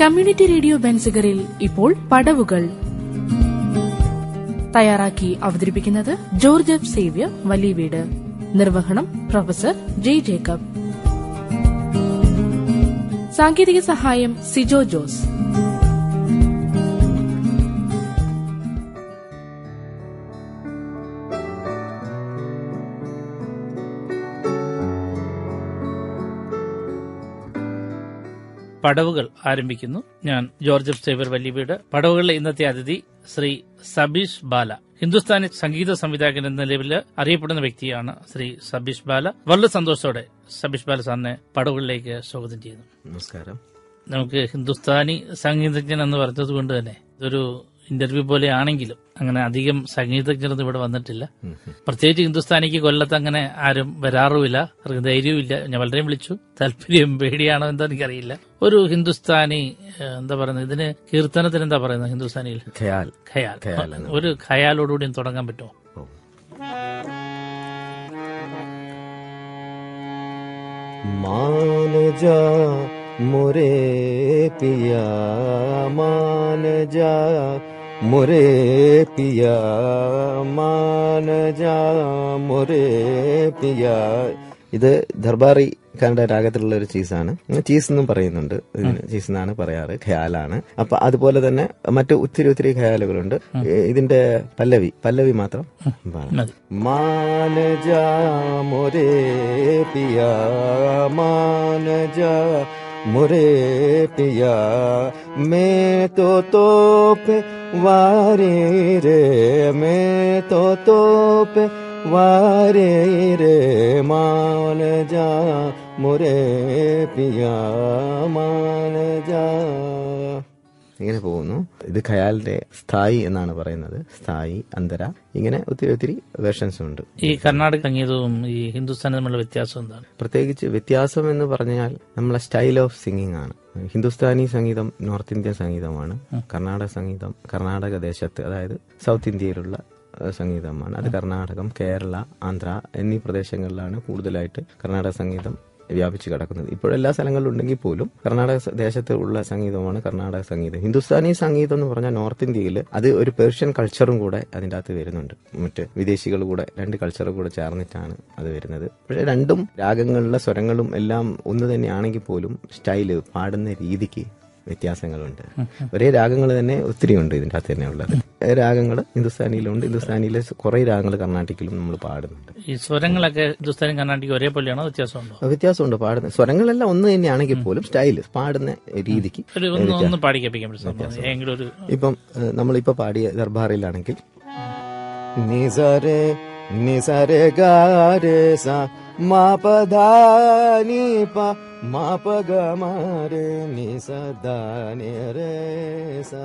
Community radio ബെൻസിഗറിൽ ഇപ്പോൾ പടവുകൾ തയ്യാറാക്കി അവതരിപ്പിക്കുന്നത് ജോർജ് എഫ് സേവ്യർ വലിയ വീട് നിർവഹണം പ്രൊഫസർ ജെ ജേക്കബ് സാങ്കേതിക സഹായം സിജോ ജോസ് പടവുകൾ ആരംഭിക്കുന്നു ഞാൻ ജോർജ് എഫ് സേവർ വല്ലിവീട് പടവുകളിലെ ഇന്നത്തെ അതിഥി ശ്രീ സബീഷ് ബാല ഹിന്ദുസ്ഥാനി സംഗീത സംവിധായകൻ എന്ന നിലവിൽ അറിയപ്പെടുന്ന വ്യക്തിയാണ് ശ്രീ സബീഷ് ബാല വളരെ സന്തോഷത്തോടെ സബീഷ് ബാല സാറിനെ പടവുകളിലേക്ക് സ്വാഗതം ചെയ്യുന്നു നമസ്കാരം നമുക്ക് ഹിന്ദുസ്ഥാനി സംഗീതജ്ഞൻ എന്ന് പറഞ്ഞത് കൊണ്ട് തന്നെ ഇതൊരു ഇന്റർവ്യൂ പോലെ ആണെങ്കിലും അങ്ങനെ അധികം സംഗീതജ്ഞരൊന്നും ഇവിടെ വന്നിട്ടില്ല പ്രത്യേകിച്ച് ഹിന്ദുസ്ഥാനിക്ക് കൊല്ലത്ത് അങ്ങനെ ആരും വരാറുമില്ല അവർക്ക് ധൈര്യവും ഇല്ല ഞാൻ വളരെ വിളിച്ചു താല്പര്യം പേടിയാണോ എന്താ എനിക്കറിയില്ല ഒരു ഹിന്ദുസ്ഥാനി ഏഹ്, എന്താ പറയുന്നത് ഇതിന് കീർത്തനത്തിന് എന്താ പറയുന്നത് ഹിന്ദുസ്ഥാനിയിൽ ഖയാൽ ഖയാൽ ഖയാൽ എന്ന് ഒരു ഖയാലോടുകൂടി തുടങ്ങാൻ പറ്റുമോ ഓ. मान जा मुरे पिया मान जा മുരേ പിയ മാന ജാ മുരേ പിയ ഇത് ദർബാറി കണ്ട രാഗത്തിലുള്ള ഒരു ചീസാണ് ചീസ് എന്നും പറയുന്നുണ്ട് ഇതിന് ചീസ് എന്നാണ് പറയാറ് ഖയാലാണ് അപ്പൊ അതുപോലെ തന്നെ മറ്റു ഒത്തിരി ഒത്തിരി ഖയാലുകളുണ്ട് ഇതിന്റെ പല്ലവി പല്ലവി മാത്രം പാടാം. മതി मान जा मोरे पिया मान जा मोरे पिया मैं तो तो पे वारे रे मैं तो तो पे वारे रे मान जा मोरे पिया मान जा ഇങ്ങനെ പോകുന്നു ഇത് ഖയാലിന്റെ സ്ഥായി എന്നാണ് പറയുന്നത് സ്ഥായി അന്തര ഇങ്ങനെ ഒത്തിരി ഒത്തിരി വേർഷൻസ് ഉണ്ട് ഈ കർണാടക സംഗീതവും ഈ ഹിന്ദുസ്ഥാനും തമ്മിലുള്ള വ്യത്യാസം എന്താണ് പ്രത്യേകിച്ച് വ്യത്യാസം എന്ന് പറഞ്ഞാൽ നമ്മളെ സ്റ്റൈൽ ഓഫ് സിംഗിങ് ആണ് ഹിന്ദുസ്ഥാനി സംഗീതം നോർത്ത് ഇന്ത്യൻ സംഗീതമാണ് കർണാടക സംഗീതം കർണാടക ദേശത്ത് അതായത് സൗത്ത് ഇന്ത്യയിലുള്ള ഏഹ്, സംഗീതമാണ് അത് കർണാടകം കേരള ആന്ധ്ര എന്നീ പ്രദേശങ്ങളിലാണ് കൂടുതലായിട്ട് കർണാടക സംഗീതം വ്യാപിച്ചു കിടക്കുന്നത് ഇപ്പോഴെല്ലാ സ്ഥലങ്ങളിലും ഉണ്ടെങ്കിൽ പോലും കർണാടക സ- ദേശത്ത് ഉള്ള സംഗീതമാണ് കർണാടക സംഗീതം ഹിന്ദുസ്ഥാനി സംഗീതം എന്ന് പറഞ്ഞാൽ നോർത്ത് ഇന്ത്യയിൽ അത് ഒരു പേർഷ്യൻ കൾച്ചറും കൂടെ അതിൻ്റെ അകത്ത് വരുന്നുണ്ട് മറ്റ് വിദേശികൾ കൂടെ രണ്ട് കൾച്ചറും കൂടെ ചേർന്നിട്ടാണ് അത് വരുന്നത് പക്ഷേ രണ്ടും രാഗങ്ങളിലെ സ്വരങ്ങളും എല്ലാം ഒന്ന് തന്നെയാണെങ്കിൽ പോലും സ്റ്റൈല് പാടുന്ന രീതിക്ക് വ്യത്യാസങ്ങളുണ്ട് ഒരേ രാഗങ്ങൾ തന്നെ ഒത്തിരി ഉണ്ട് ഇതിൻ്റെ അകത്ത് തന്നെ ഉള്ളത് രാഗങ്ങൾ ഹിന്ദുസ്ഥാനിയിലുണ്ട് ഹിന്ദുസ്ഥാനിയിലെ കുറെ രാഗങ്ങൾ കർണാട്ടിക്കിലും നമ്മൾ പാടുന്നുണ്ട് ഈ സ്വരങ്ങളൊക്കെ ഹിന്ദുസ്ഥാനും കർണാടക ഒരേപോലെയാണോ വ്യത്യാസമുണ്ടോ വ്യത്യാസമുണ്ട് പാടുന്ന സ്വരങ്ങളെല്ലാം ഒന്ന് തന്നെയാണെങ്കിൽ പോലും സ്റ്റൈല് പാടുന്ന രീതിക്ക് ഒരു ഒന്ന് ഒന്ന് പാടിക്കപ്പിക്കാൻ പറ്റും ഏതെങ്കിലും ഒരു ഇപ്പം ഏഹ്, നമ്മളിപ്പോ പാടിയ ദർബാറിലാണെങ്കിൽ നിസരെ നിസരെ ഗാരെ സ മാപധാനി പ മാപഗ മാരെ നിസദാനി രേ സ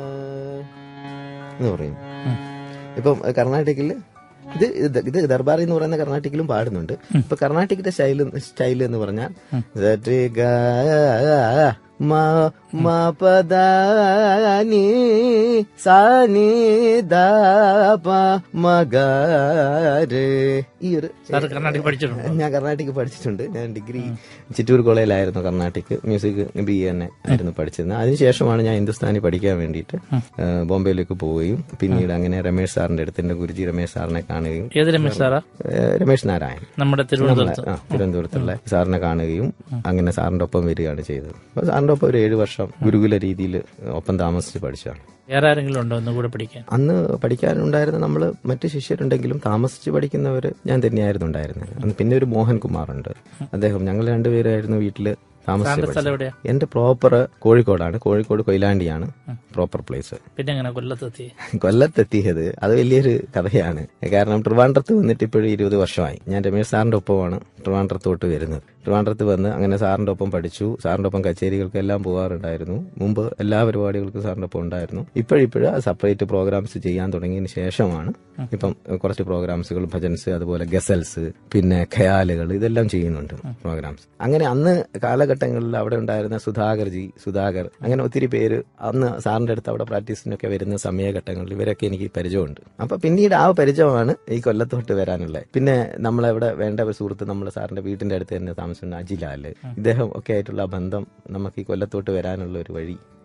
എന്ന് പറയും ഉം. ഇപ്പം ഏഹ്, കർണാടകയില് ഇത് ഇത് ഇത് ദർബാറി എന്ന് പറയുന്ന കർണാട്ടിക്കിലും പാടുന്നുണ്ട് ഇപ്പൊ കർണാട്ടിക്കിന്റെ സ്റ്റൈൽ സ്റ്റൈൽ എന്ന് പറഞ്ഞാൽ സരി ഗ മ മ പദാനി സാനി ദ പ മഗാര് ഈ ഒരു സാർ കർണാടക പഠിച്ചിട്ടുണ്ടോ ഞാൻ കർണാട്ടിക് പഠിച്ചിട്ടുണ്ട് ഞാൻ ഡിഗ്രി ചിറ്റൂർ കോളേജിലായിരുന്നു കർണാട്ടിക് മ്യൂസിക് ബി എ തന്നെ ആയിരുന്നു പഠിച്ചിരുന്നത് അതിനുശേഷമാണ് ഞാൻ ഹിന്ദുസ്ഥാനി പഠിക്കാൻ വേണ്ടിയിട്ട് ഏഹ്, ബോംബെയിലേക്ക് പോവുകയും പിന്നീട് അങ്ങനെ രമേശ് സാറിന്റെ അടുത്ത് എന്റെ ഗുരുജി രമേശ് സാറിനെ കാണുകയും ഏത് രമേശ് സാറാ ഏഹ്, രമേശ് നാരായൺ നമ്മുടെ തിരുവനന്തപുരത്ത് ആ, തിരുവനന്തപുരത്തുള്ള സാറിനെ കാണുകയും അങ്ങനെ സാറിന്റെ ഒപ്പം വരികയാണ് ചെയ്തത് അപ്പൊ സാറിന്റെ ഒപ്പം ഒരു ഏഴു വർഷം ഗുരുകുല രീതിയിൽ ഒപ്പം താമസിച്ച് പഠിച്ചതാണ് വേറെ ആരെങ്കിലും ഉണ്ടോ ഒന്ന് കൂടെ പഠിക്കാൻ അന്ന് പഠിക്കാനുണ്ടായിരുന്ന നമ്മൾ മറ്റ് ശിഷ്യരുണ്ടെങ്കിലും താമസിച്ച് പഠിക്കുന്നവർ ഞാൻ തന്നെയായിരുന്നു ഉണ്ടായിരുന്നത് അന്ന് പിന്നെ ഒരു മോഹൻ കുമാർ ഉണ്ട് അദ്ദേഹം ഞങ്ങൾ രണ്ടുപേരായിരുന്നു വീട്ടില് താമസിച്ച് സാറിന്റെ സ്ഥലം പഠിച്ചത്. എവിടെയാ എന്റെ പ്രോപ്പർ കോഴിക്കോടാണ് കോഴിക്കോട് കൊയിലാണ്ടിയാണ് പ്രോപ്പർ പ്ലേസ് പിന്നെ എങ്ങനെ കൊല്ലത്തെത്തി കൊല്ലത്തെത്തിയത് അത് വലിയൊരു കഥയാണ് കാരണം ട്രിവാൻഡ്രത്ത് വന്നിട്ട് ഇപ്പോഴും ഇരുപത് വർഷമായി ഞാൻ രമേശ് സാറിന്റെ ഒപ്പമാണ് ട്രിവാൻഡ്രത്തോട്ട് വരുന്നത് ട്രിവാൻഡ്രത്ത് വന്ന് അങ്ങനെ സാറിന്റെ ഒപ്പം പഠിച്ചു സാറിന്റെ ഒപ്പം കച്ചേരികൾക്ക് എല്ലാം പോകാറുണ്ടായിരുന്നു മുമ്പ് എല്ലാ പരിപാടികൾക്കും സാറിന്റെ ഒപ്പം ഉണ്ടായിരുന്നു ഇപ്പോഴിപ്പോഴും സെപ്പറേറ്റ് പ്രോഗ്രാംസ് ചെയ്യാൻ തുടങ്ങിയതിന് ശേഷമാണ് ഇപ്പം കുറച്ച് പ്രോഗ്രാംസുകൾ ഭജൻസ് അതുപോലെ ഗസൽസ് പിന്നെ ഖയാലുകൾ ഇതെല്ലാം ചെയ്യുന്നുണ്ട് പ്രോഗ്രാംസ് അങ്ങനെ അന്ന് കാലഘട്ടങ്ങളിൽ അവിടെ ഉണ്ടായിരുന്ന സുധാകർജി സുധാകർ അങ്ങനെ ഒത്തിരി പേര് അന്ന് സാറിന്റെ അടുത്ത് അവിടെ പ്രാക്ടീസിനൊക്കെ വരുന്ന സമയഘട്ടങ്ങളിൽ ഇവരൊക്കെ എനിക്ക് പരിചയമുണ്ട് അപ്പൊ പിന്നീട് ആ പരിചയമാണ് ഈ കൊല്ലത്തോട്ട് വരാനുള്ളത് പിന്നെ നമ്മളെവിടെ വേണ്ട ഒരു സുഹൃത്ത് നമ്മൾ സാറിന്റെ വീടിന്റെ അടുത്ത് തന്നെ താമസിക്കുന്ന അജിലാല് ഇദ്ദേഹം ഒക്കെ ആയിട്ടുള്ള ബന്ധം നമുക്ക് ഈ കൊല്ലത്തോട്ട് വരാനുള്ള ഒരു വഴി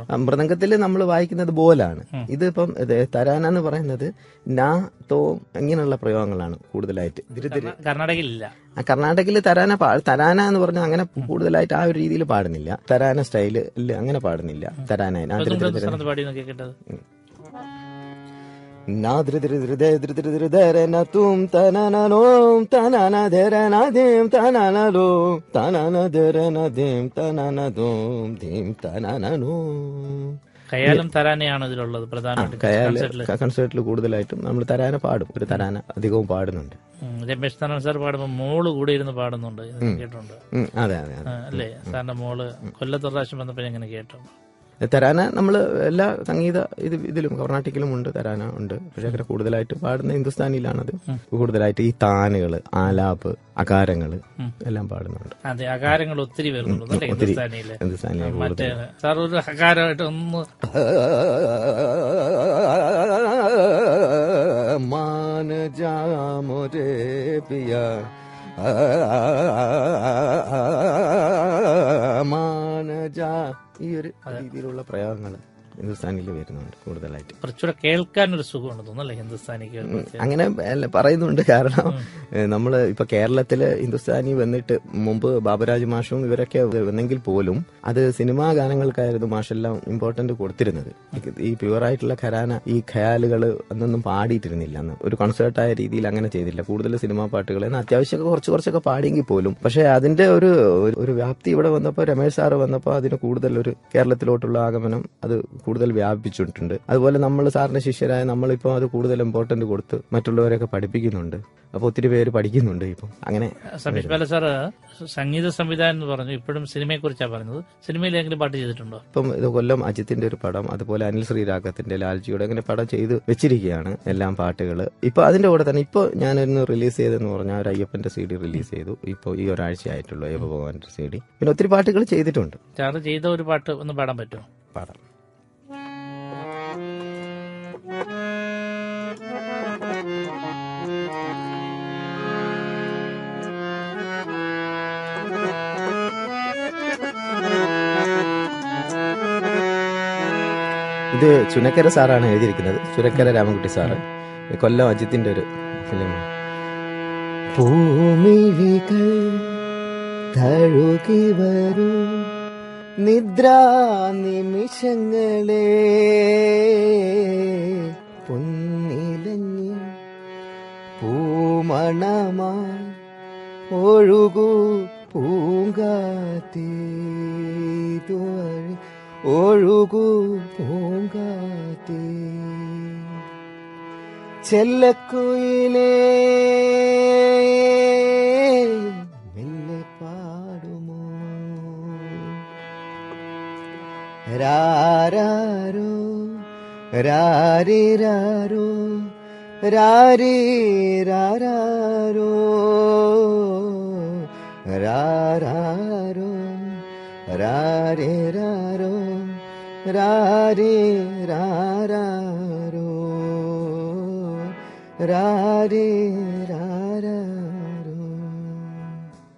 മൃദംഗത്തിലോ ആ, മൃദംഗത്തിൽ നമ്മൾ വായിക്കുന്നത് ബോലാണ് ഇതിപ്പം ഇത് തരാന എന്ന് പറയുന്നത് നാ തോ ഇങ്ങനെയുള്ള പ്രയോഗങ്ങളാണ് കൂടുതലായിട്ട് ധൃതിരി കർണാടകയിലില്ല ആ കർണാടകയിൽ തരാന പാ തരാന എന്ന് പറഞ്ഞാൽ അങ്ങനെ കൂടുതലായിട്ട് ആ ഒരു രീതിയിൽ പാടുന്നില്ല തരാന സ്റ്റൈല് അങ്ങനെ പാടുന്നില്ല തരാന ആ ധൃ ധൃ ധൃ. ഹിന്ദുസ്ഥാനത്ത് പാടി നോക്കി കേട്ടത് ना धृ धृ धृ धृ धृ धृ धृ धर न तुम तना न लोम तना न धर न धीम तना न लोम तना न धर न धीम तना न धूम धीम तना न लोम കയാലും തരാനയാണ് ഇതിലുള്ളത് പ്രധാനമായിട്ടും കയാല് കൺസേർട്ടില്. കൺസേർട്ടിൽ കൂടുതലായിട്ടും നമ്മൾ തരാന പാടും ഒരു തരാന അധികവും പാടുന്നുണ്ട് ഉം, രമേശ് തനൻ സാർ പാടുമ്പോ മോള് കൂടെ ഇരുന്ന് പാടുന്നുണ്ട് ഇത് കേട്ടിട്ടുണ്ട് ഉം, അതെ അതെ ആ, അല്ലേ സാറിന്റെ മോള് കൊല്ലത്ത് പ്രാവശ്യം വന്നപ്പോ ഞാൻ ഇങ്ങനെ കേട്ടു അതെ തരാന നമ്മൾ എല്ലാ സംഗീത ഇത് ഇതിലും കർണാട്ടിക്കിലും ഉണ്ട് തരാന ഉണ്ട് പക്ഷെ അങ്ങനെ കൂടുതലായിട്ട് പാടുന്ന ഹിന്ദുസ്ഥാനിയിലാണത് കൂടുതലായിട്ട് ഈ താനുകള് ആലാപ് അകാരങ്ങള് എല്ലാം പാടുന്നുണ്ട് അതെ അകാരങ്ങൾ ഒത്തിരി വരുന്നുള്ളൂ അല്ലേ ഒത്തിരി ഹിന്ദുസ്ഥാനിയില് ഹിന്ദുസ്ഥാനിയിലെ മറ്റേ സാർ ഒരു അകാരമായിട്ട് ഒന്ന് मान जा मोरे पिया मान जा ഈ ഒരു രീതിയിലുള്ള പ്രയോഗങ്ങൾ ഹിന്ദുസ്ഥാനിയിൽ വരുന്നുണ്ട് കൂടുതലായിട്ട് കുറച്ചുകൂടെ കേൾക്കാൻ ഒരു സുഖമുണ്ട് തോന്നുന്നല്ലേ ഹിന്ദുസ്ഥാനിക്ക് അങ്ങനെ അല്ല പറയുന്നുണ്ട് കാരണം നമ്മൾ ഇപ്പൊ കേരളത്തില് ഹിന്ദുസ്ഥാനി വന്നിട്ട് മുമ്പ് ബാബുരാജ് മാഷും ഇവരൊക്കെ വന്നെങ്കിൽ പോലും അത് സിനിമാ ഗാനങ്ങൾക്കായിരുന്നു മാഷെല്ലാം ഇമ്പോർട്ടന്റ് കൊടുത്തിരുന്നത് ഈ പ്യുവർ ആയിട്ടുള്ള ഖരാന ഈ ഖയാലുകൾ അന്നൊന്നും പാടിയിട്ടിരുന്നില്ല അന്ന് ഒരു കൺസേർട്ടായ രീതിയിൽ അങ്ങനെ ചെയ്തില്ല കൂടുതൽ സിനിമാ പാട്ടുകൾ എന്നാൽ അത്യാവശ്യമൊക്കെ കുറച്ച് കുറച്ചൊക്കെ പാടിയെങ്കിൽ പോലും പക്ഷെ അതിന്റെ ഒരു ഒരു വ്യാപ്തി ഇവിടെ വന്നപ്പോൾ രമേശ് സാറ് വന്നപ്പോൾ അതിന് കൂടുതൽ ഒരു കേരളത്തിലോട്ടുള്ള ആഗമനം അത് കൂടുതൽ വ്യാപിച്ചിട്ടുണ്ട് അതുപോലെ നമ്മൾ സാറിന്റെ ശിഷ്യരായ നമ്മളിപ്പോൾ അത് കൂടുതൽ ഇമ്പോർട്ടന്റ് കൊടുത്ത് മറ്റുള്ളവരെയൊക്കെ പഠിപ്പിക്കുന്നുണ്ട് അപ്പോൾ ഒത്തിരി പേര് പഠിക്കുന്നുണ്ട് ഇപ്പം അങ്ങനെ സതീഷ് ബാല സാറ് സംഗീത സംവിധാനം എന്ന് പറഞ്ഞു ഇപ്പോഴും സിനിമയെ കുറിച്ചാണ് പറഞ്ഞത് സിനിമയിലെങ്കിലും പാട്ട് ചെയ്തിട്ടുണ്ടോ ഇപ്പം ഇത് കൊല്ലം അജിത്തിന്റെ ഒരു പടം അതുപോലെ അനിൽ ശ്രീരാഗത്തിന്റെ ലാൽജിയുടെ അങ്ങനെ പടം ചെയ്ത് വെച്ചിരിക്കുകയാണ് എല്ലാം പാട്ടുകൾ ഇപ്പൊ അതിന്റെ കൂടെ തന്നെ ഇപ്പൊ ഞാനൊന്ന് റിലീസ് ചെയ്തെന്ന് പറഞ്ഞാൽ ഒരു അയ്യപ്പന്റെ സി ഡി റിലീസ് ചെയ്തു ഇപ്പോൾ ഈ ഒരാഴ്ച ആയിട്ടുള്ളൂ അയ്യപ്പ ഭഗവാന്റെ സി ഡി പിന്നെ ഒത്തിരി പാട്ടുകൾ ചെയ്തിട്ടുണ്ട് സാറ് ചെയ്ത ഒരു പാട്ട് ഒന്ന് പാടാൻ പറ്റുമോ പാടാം ഇത് ചുനക്കര സാറാണ് എഴുതിയിരിക്കുന്നത് ചുനക്കര രാമൻകുട്ടി സാറ് കൊല്ലം അജിത്തിന്റെ ഒരു ഫിലിമാണ് ഭൂമിഴികൾ തഴുകി വരൂ നിദ്രാ നിമിഷങ്ങളെ പൊന്നിലഞ്ഞി പൂമണമായി ഒഴുകൂ പൂങ്കാത്തേ തുവഴി ഒഴുകൂ പൂങ്കാത്തേ ചെല്ലക്കുയിലേ മെല്ലെ പാടുമോ രാരാരോ രാരിരാരോ രാരി രാരാരോ രാരാരോ രാരിരാരോ രാരി രാരാരോ രാരി രാരാരോ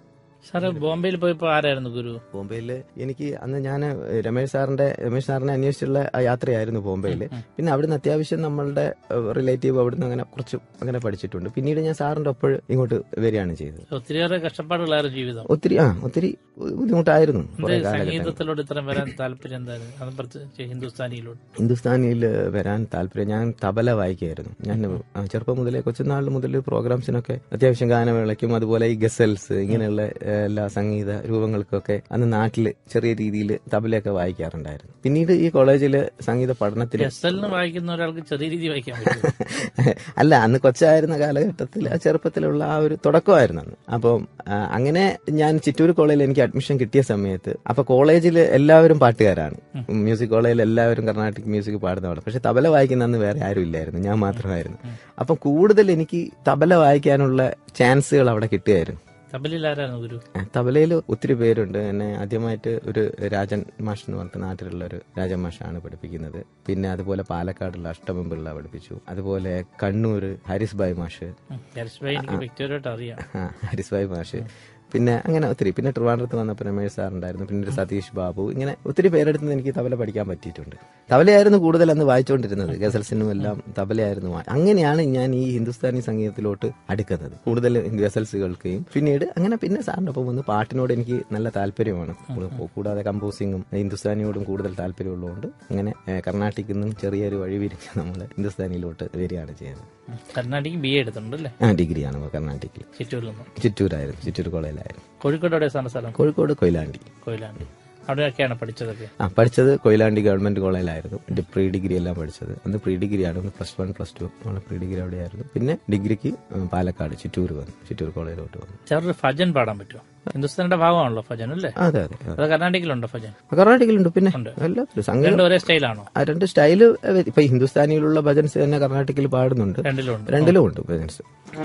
സാറ് ബോംബെയിൽ പോയപ്പോ ആരായിരുന്നു ഗുരു ബോംബെയില് എനിക്ക് അന്ന് ഞാൻ രമേശ് സാറിന്റെ രമേശ് സാറിനെ അന്വേഷിച്ചുള്ള ആ യാത്രയായിരുന്നു ബോംബെയില് പിന്നെ അവിടുന്ന് അത്യാവശ്യം നമ്മളുടെ റിലേറ്റീവ് അവിടുന്ന് അങ്ങനെ കുറച്ച് അങ്ങനെ പഠിച്ചിട്ടുണ്ട് പിന്നീട് ഞാൻ സാറിന്റെ ഒപ്പം ഇങ്ങോട്ട് വരികയാണ് ചെയ്തത് ഒത്തിരിയേറെ കഷ്ടപ്പാടുകളായിരുന്നു ജീവിതം ഒത്തിരി ആ ഒത്തിരി ബുദ്ധിമുട്ടായിരുന്നു കുറെ എന്ത് കാലഘട്ടം സംഗീതത്തിലോട് ഇത്രയും വരാൻ താല്പര്യം എന്തായിരുന്നു അത് പ്രത്യേകിച്ച് ഹിന്ദുസ്ഥാനിയിലോട്ട് ഹിന്ദുസ്ഥാനിയിൽ വരാൻ താല്പര്യം ഞാൻ തബല വായിക്കായിരുന്നു ഞാൻ ആ, ചെറുപ്പം മുതലേ കൊച്ചുനാൾ മുതൽ പ്രോഗ്രാംസിനൊക്കെ അത്യാവശ്യം ഗാനമേളയ്ക്കും അതുപോലെ ഈ ഗസൽസ് ഇങ്ങനെയുള്ള ഏഹ്, എല്ലാ സംഗീത രൂപങ്ങൾക്കൊക്കെ അന്ന് നാട്ടിൽ ചെറിയ രീതിയിൽ തബലയൊക്കെ വായിക്കാറുണ്ടായിരുന്നു പിന്നീട് ഈ കോളേജിൽ സംഗീത പഠനത്തിൽ എസ്എല്ലിന് വായിക്കുന്ന ഒരാൾക്ക് ചെറിയ രീതി വായിക്കാൻ പറ്റും അല്ല അന്ന് കൊച്ചായിരുന്ന കാലഘട്ടത്തിൽ ആ ചെറുപ്പത്തിലുള്ള ആ ഒരു തുടക്കമായിരുന്നു അന്ന് അപ്പം ആ, അങ്ങനെ ഞാൻ ചിറ്റൂർ കോളേജിൽ എനിക്ക് അഡ്മിഷൻ കിട്ടിയ സമയത്ത് അപ്പൊ കോളേജിൽ എല്ലാവരും പാട്ടുകാരാണ് മ്യൂസിക് കോളേജിൽ എല്ലാവരും കർണാട്ടിക് മ്യൂസിക് പാടുന്നതാണ് പക്ഷെ തബല വായിക്കുന്ന അന്ന് വേറെ ആരും ഇല്ലായിരുന്നു ഞാൻ മാത്രമായിരുന്നു അപ്പം കൂടുതൽ എനിക്ക് തബല വായിക്കാനുള്ള ചാൻസുകൾ അവിടെ കിട്ടുമായിരുന്നു തബലിൽ ആരായിരുന്നു ഗുരു തബലയിൽ ഒത്തിരി പേരുണ്ട് എന്നെ ആദ്യമായിട്ട് ഒരു രാജൻ മാഷ് എന്ന് പറഞ്ഞ നാട്ടിലുള്ള ഒരു രാജൻ മാഷാണ് പഠിപ്പിക്കുന്നത് പിന്നെ അതുപോലെ പാലക്കാടുള്ള അഷ്ടമം പിള്ള പഠിപ്പിച്ചു അതുപോലെ കണ്ണൂർ ഹരിസ് ബായ് മാഷ് ഹരിശ്ഭായി എനിക്ക് വ്യക്തിപരമായിട്ട് അറിയാം ആ, ഹരിസ് ബായ് മാഷ് പിന്നെ അങ്ങനെ ഒത്തിരി പിന്നെ ട്രിവാൻഡ്രത്ത് വന്നപ്പോൾ രമേശ് സാർ ഉണ്ടായിരുന്നു പിന്നെ ഒരു സതീഷ് ബാബു ഇങ്ങനെ ഒത്തിരി പേരെടുത്ത് എനിക്ക് തബല പഠിക്കാൻ പറ്റിയിട്ടുണ്ട് തബലയായിരുന്നു കൂടുതൽ അന്ന് വായിച്ചുകൊണ്ടിരുന്നത് ഗസൽസിനും എല്ലാം തബലയായിരുന്നു വാ- അങ്ങനെയാണ് ഞാൻ ഈ ഹിന്ദുസ്ഥാനി സംഗീതത്തിലോട്ട് അടുക്കുന്നത് കൂടുതൽ ഗസൽസ് കേൾക്കുകയും പിന്നീട് അങ്ങനെ പിന്നെ സാറിന്റെ ഒപ്പം വന്ന് പാട്ടിനോട് എനിക്ക് നല്ല താല്പര്യമാണ് കൂടാതെ കമ്പോസിങ്ങും ഹിന്ദുസ്ഥാനിയോടും കൂടുതൽ താല്പര്യമുള്ളതുകൊണ്ട് അങ്ങനെ ഏഹ്, കർണാട്ടിക്കിൽ നിന്നും ചെറിയൊരു വഴി വിരിച്ച് നമ്മൾ ഹിന്ദുസ്ഥാനിയിലോട്ട് വരികയാണ് ചെയ്യുന്നത് കർണാടക ബി എ എടുത്തിട്ടുണ്ട് അല്ലേ ആ ഡിഗ്രിയാണ് കർണാട്ടിക്കിൽ ചിറ്റൂരിൽ നിന്ന് ചിറ്റൂരായിരുന്നു ചിറ്റൂർ കോളേജിലായിരുന്നു കോഴിക്കോട് എവിടെ സ്ഥാന സ്ഥലം കോഴിക്കോട് കൊയിലാണ്ടി കൊയിലാണ്ടി അവിടെയൊക്കെയാണ് പഠിച്ചതൊക്കെ ആ പഠിച്ചത് കൊയിലാണ്ടി ഗവൺമെന്റ് കോളേജിലായിരുന്നു എന്റെ പ്രീ ഡിഗ്രി എല്ലാം പഠിച്ചത് അന്ന് പ്രീ ഡിഗ്രി ആണ് പ്ലസ് വൺ പ്ലസ് ടു ആണ് പ്രീ ഡിഗ്രി അവിടെയായിരുന്നു പിന്നെ ഡിഗ്രിക്ക് ഉം, പാലക്കാട് ചിറ്റൂർ വന്നു ചിറ്റൂർ കോളേജിലോട്ട് വന്നു ചെറിയൊരു ഭജൻ പാടാൻ പറ്റുമോ ഹിന്ദുസ്ഥാനിയുടെ ഭാഗമാണല്ലോ ഭജൻ അല്ലേ അതെ അതെ അതെ. അത് കർണാടകയിലുണ്ടോ ഭജൻ കർണാടകയിലുണ്ട് പിന്നെ എല്ലാത്തിലും സംഗീതം രണ്ടും ഒരേ സ്റ്റൈലാണോ ആ രണ്ട് സ്റ്റൈല് ഇപ്പൊ ഹിന്ദുസ്ഥാനിയിലുള്ള ഭജൻസ് തന്നെ കർണാടകയിൽ പാടുന്നുണ്ട് രണ്ടിലും ഉണ്ട് രണ്ടിലും ഉണ്ട് ഭജൻസ്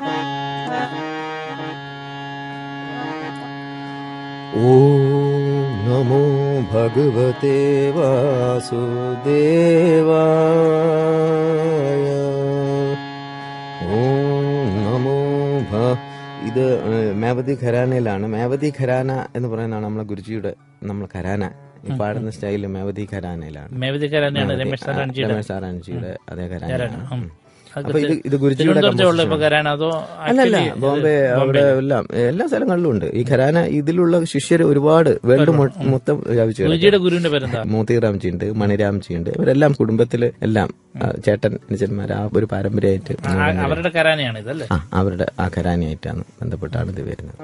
ഓം നമോ ഭഗവതേ വാസുദേവായ ഓം നമോ ഭ ഇത് ഏഹ്, മേവതി ഖരാനയിലാണ് മേവതി ഖരാന എന്ന് പറയുന്നതാണ് നമ്മളെ ഗുരുജിയുടെ നമ്മളെ ഖരാന ഈ പാടുന്ന സ്റ്റൈല് മേവതി ഖരാനയിലാണ് മേവതിക്കാർ തന്നെയാണ് രമേശ് സാറാൻജിയുടെ രമേശ് സാറാൻജിയുടെ അതേ ഖരാന ഉം. അത് അപ്പൊ ഇത് ഇത് ഗുരുജിയുടെ തിരുവനന്തപുരത്തേ ഉള്ളൂ ഇപ്പൊ കരാന അതോ അല്ലല്ല actually ഇത് ബോംബെ അവിടെ എല്ലാം എല്ലാ സ്ഥലങ്ങളിലും ഉണ്ട് ഈ ഖരാന ഇതിലുള്ള ശിഷ്യർ ഒരുപാട് വേൾഡ് മൊ- മൊത്തം വ്യാപിച്ചു കിടക്കുകയാണ്. ഗുരുജിയുടെ ഗുരുവിന്റെ പേരെന്താ മോത്തിറാംജി ഉണ്ട് മണിരാംജി ഉണ്ട് ഇവരെല്ലാം കുടുംബത്തില് എല്ലാം ആ, ചേട്ടൻ അനുജന്മാർ ആ ഒരു പാരമ്പര്യമായിട്ട് ആ, അവരുടെ കരാനയാണ് ഇതല്ലേ ആ അവരുടെ ആ ഖരാനയായിട്ടാണ് ബന്ധപ്പെട്ടാണ് ഇത് വരുന്നത്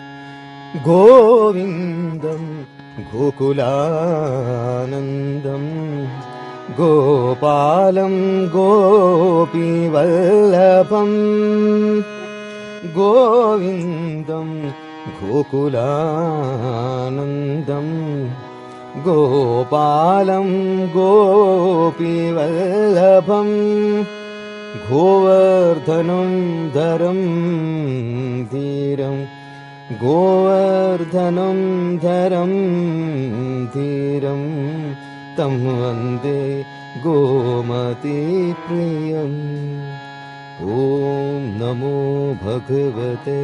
ഗോവിന്ദം ഗോകുലാനന്ദം ഗോപാലം ഗോപിവല്ലഭം ഗോവിന്ദം ഗോകുലാനന്ദം ഗോപാലം ഗോപിവല്ലഭം गोवर्धनं धरं धीरं गोवर्धनं धरं धीरं तं वन्दे गोमतीप्रियम् ॐ नमो भगवते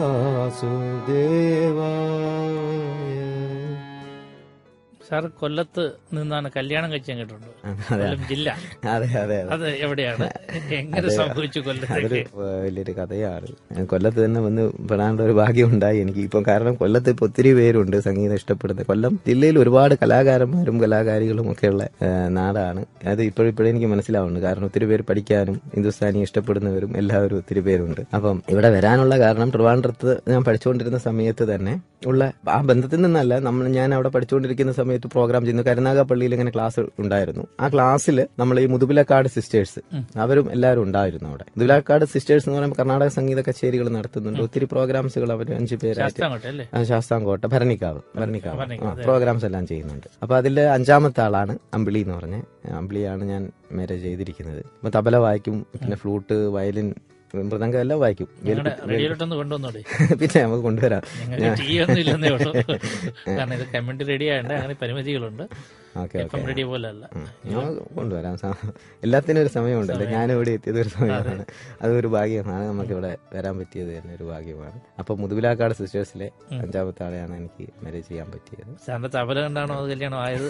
वासुदेवाय സാർ കൊല്ലത്ത് നിന്നാണ് കല്യാണം കഴിച്ചാൽ കേട്ടിട്ടുണ്ട് കൊല്ലം ജില്ല അതെ അതെ അതെ അത് എവിടെയാണ് എങ്ങനെ സംഭവിച്ചു അതൊരു കൊല്ലത്തേക്ക് ഏഹ്, വലിയൊരു കഥയാണ് ഞാൻ കൊല്ലത്ത് തന്നെ വന്ന് പെടാനുള്ള ഒരു ഭാഗ്യം ഉണ്ടായി എനിക്ക് ഇപ്പം കാരണം കൊല്ലത്ത് ഇപ്പൊ ഒത്തിരി പേരുണ്ട് സംഗീതം ഇഷ്ടപ്പെടുന്നത് കൊല്ലം ജില്ലയിൽ ഒരുപാട് കലാകാരന്മാരും കലാകാരികളും ഒക്കെയുള്ള ഏഹ്, നാടാണ് അത് ഇപ്പോഴിപ്പോഴും എനിക്ക് മനസ്സിലാവുന്നുണ്ട് കാരണം ഒത്തിരി പേര് പഠിക്കാനും ഹിന്ദുസ്ഥാനി ഇഷ്ടപ്പെടുന്നവരും എല്ലാവരും ഒത്തിരി പേരുണ്ട് അപ്പം ഇവിടെ വരാനുള്ള കാരണം ട്രിവാൻഡ്രത്ത് ഞാൻ പഠിച്ചുകൊണ്ടിരുന്ന സമയത്ത് തന്നെ ഉള്ള ആ ബന്ധത്തിൽ നിന്നല്ല നമ്മൾ ഞാൻ അവിടെ പഠിച്ചുകൊണ്ടിരിക്കുന്ന സമയത്ത് പ്രോഗ്രാം ചെയ്യുന്നു കരുനാഗപ്പള്ളിയിൽ ഇങ്ങനെ ക്ലാസ് ഉണ്ടായിരുന്നു ആ ക്ലാസ്സിൽ നമ്മൾ ഈ മുതുപിലക്കാട് സിസ്റ്റേഴ്സ് അവരും എല്ലാവരും ഉണ്ടായിരുന്നു അവിടെ മുതുപിലക്കാട് സിസ്റ്റേഴ്സ് എന്ന് പറയുമ്പോൾ കർണാടക സംഗീത കച്ചേരികൾ നടത്തുന്നുണ്ട് ഒത്തിരി പ്രോഗ്രാംസുകൾ അവർ അഞ്ചു പേരായിട്ട് അങ്ങോട്ട് അല്ലേ ആ, ശാസ്താംകോട്ട ഭരണിക്കാവ് ഭരണിക്കാവ് ആ, പ്രോഗ്രാംസ് എല്ലാം ചെയ്യുന്നുണ്ട് അപ്പൊ അതിലെ അഞ്ചാമത്തെ ആളാണ് അമ്പിളി എന്ന് പറഞ്ഞ അമ്പിളിയാണ് ഞാൻ മാരേജ് ചെയ്തിരിക്കുന്നത് അപ്പൊ തബല വായിക്കും പിന്നെ ഫ്ലൂട്ട് വയലിൻ മൃദംഗം എല്ലാം വായിക്കും നിങ്ങളുടെ റേഡിയോയിലോട്ടൊന്ന് കൊണ്ടുവന്നോടെ പിന്നെ നമുക്ക് കൊണ്ടുവരാം ഞങ്ങൾക്ക് ടി ഒന്നും ഇല്ലെന്നേ ഉള്ളൂ കാരണം ഇത് കമ്മ്യൂണിറ്റി റേഡിയോ ആയതുകൊണ്ട് അങ്ങനെ പരിമിതികളുണ്ട് ഓക്കെ എഫ് എം റേഡിയോ പോലെ അല്ല ഉം. ഞാൻ കൊണ്ടുവരാം സ- എല്ലാത്തിനും ഒരു സമയമുണ്ടല്ലോ ഞാൻ ഇവിടെ എത്തിയത് ഒരു സമയമാണ് അതൊരു ഭാഗ്യമാണ് നമുക്ക് ഇവിടെ വരാൻ പറ്റിയത് തന്നെ ഒരു ഭാഗ്യമാണ് അപ്പൊ മുതുവിലാക്കാട് സിസ്റ്റേഴ്സിലെ അഞ്ചാമത്തെ ആളെയാണ് എനിക്ക് മാരേജ് ചെയ്യാൻ പറ്റിയത് സാറിന്റെ തബല കണ്ടാണോ അത് കല്യാണം ആയത്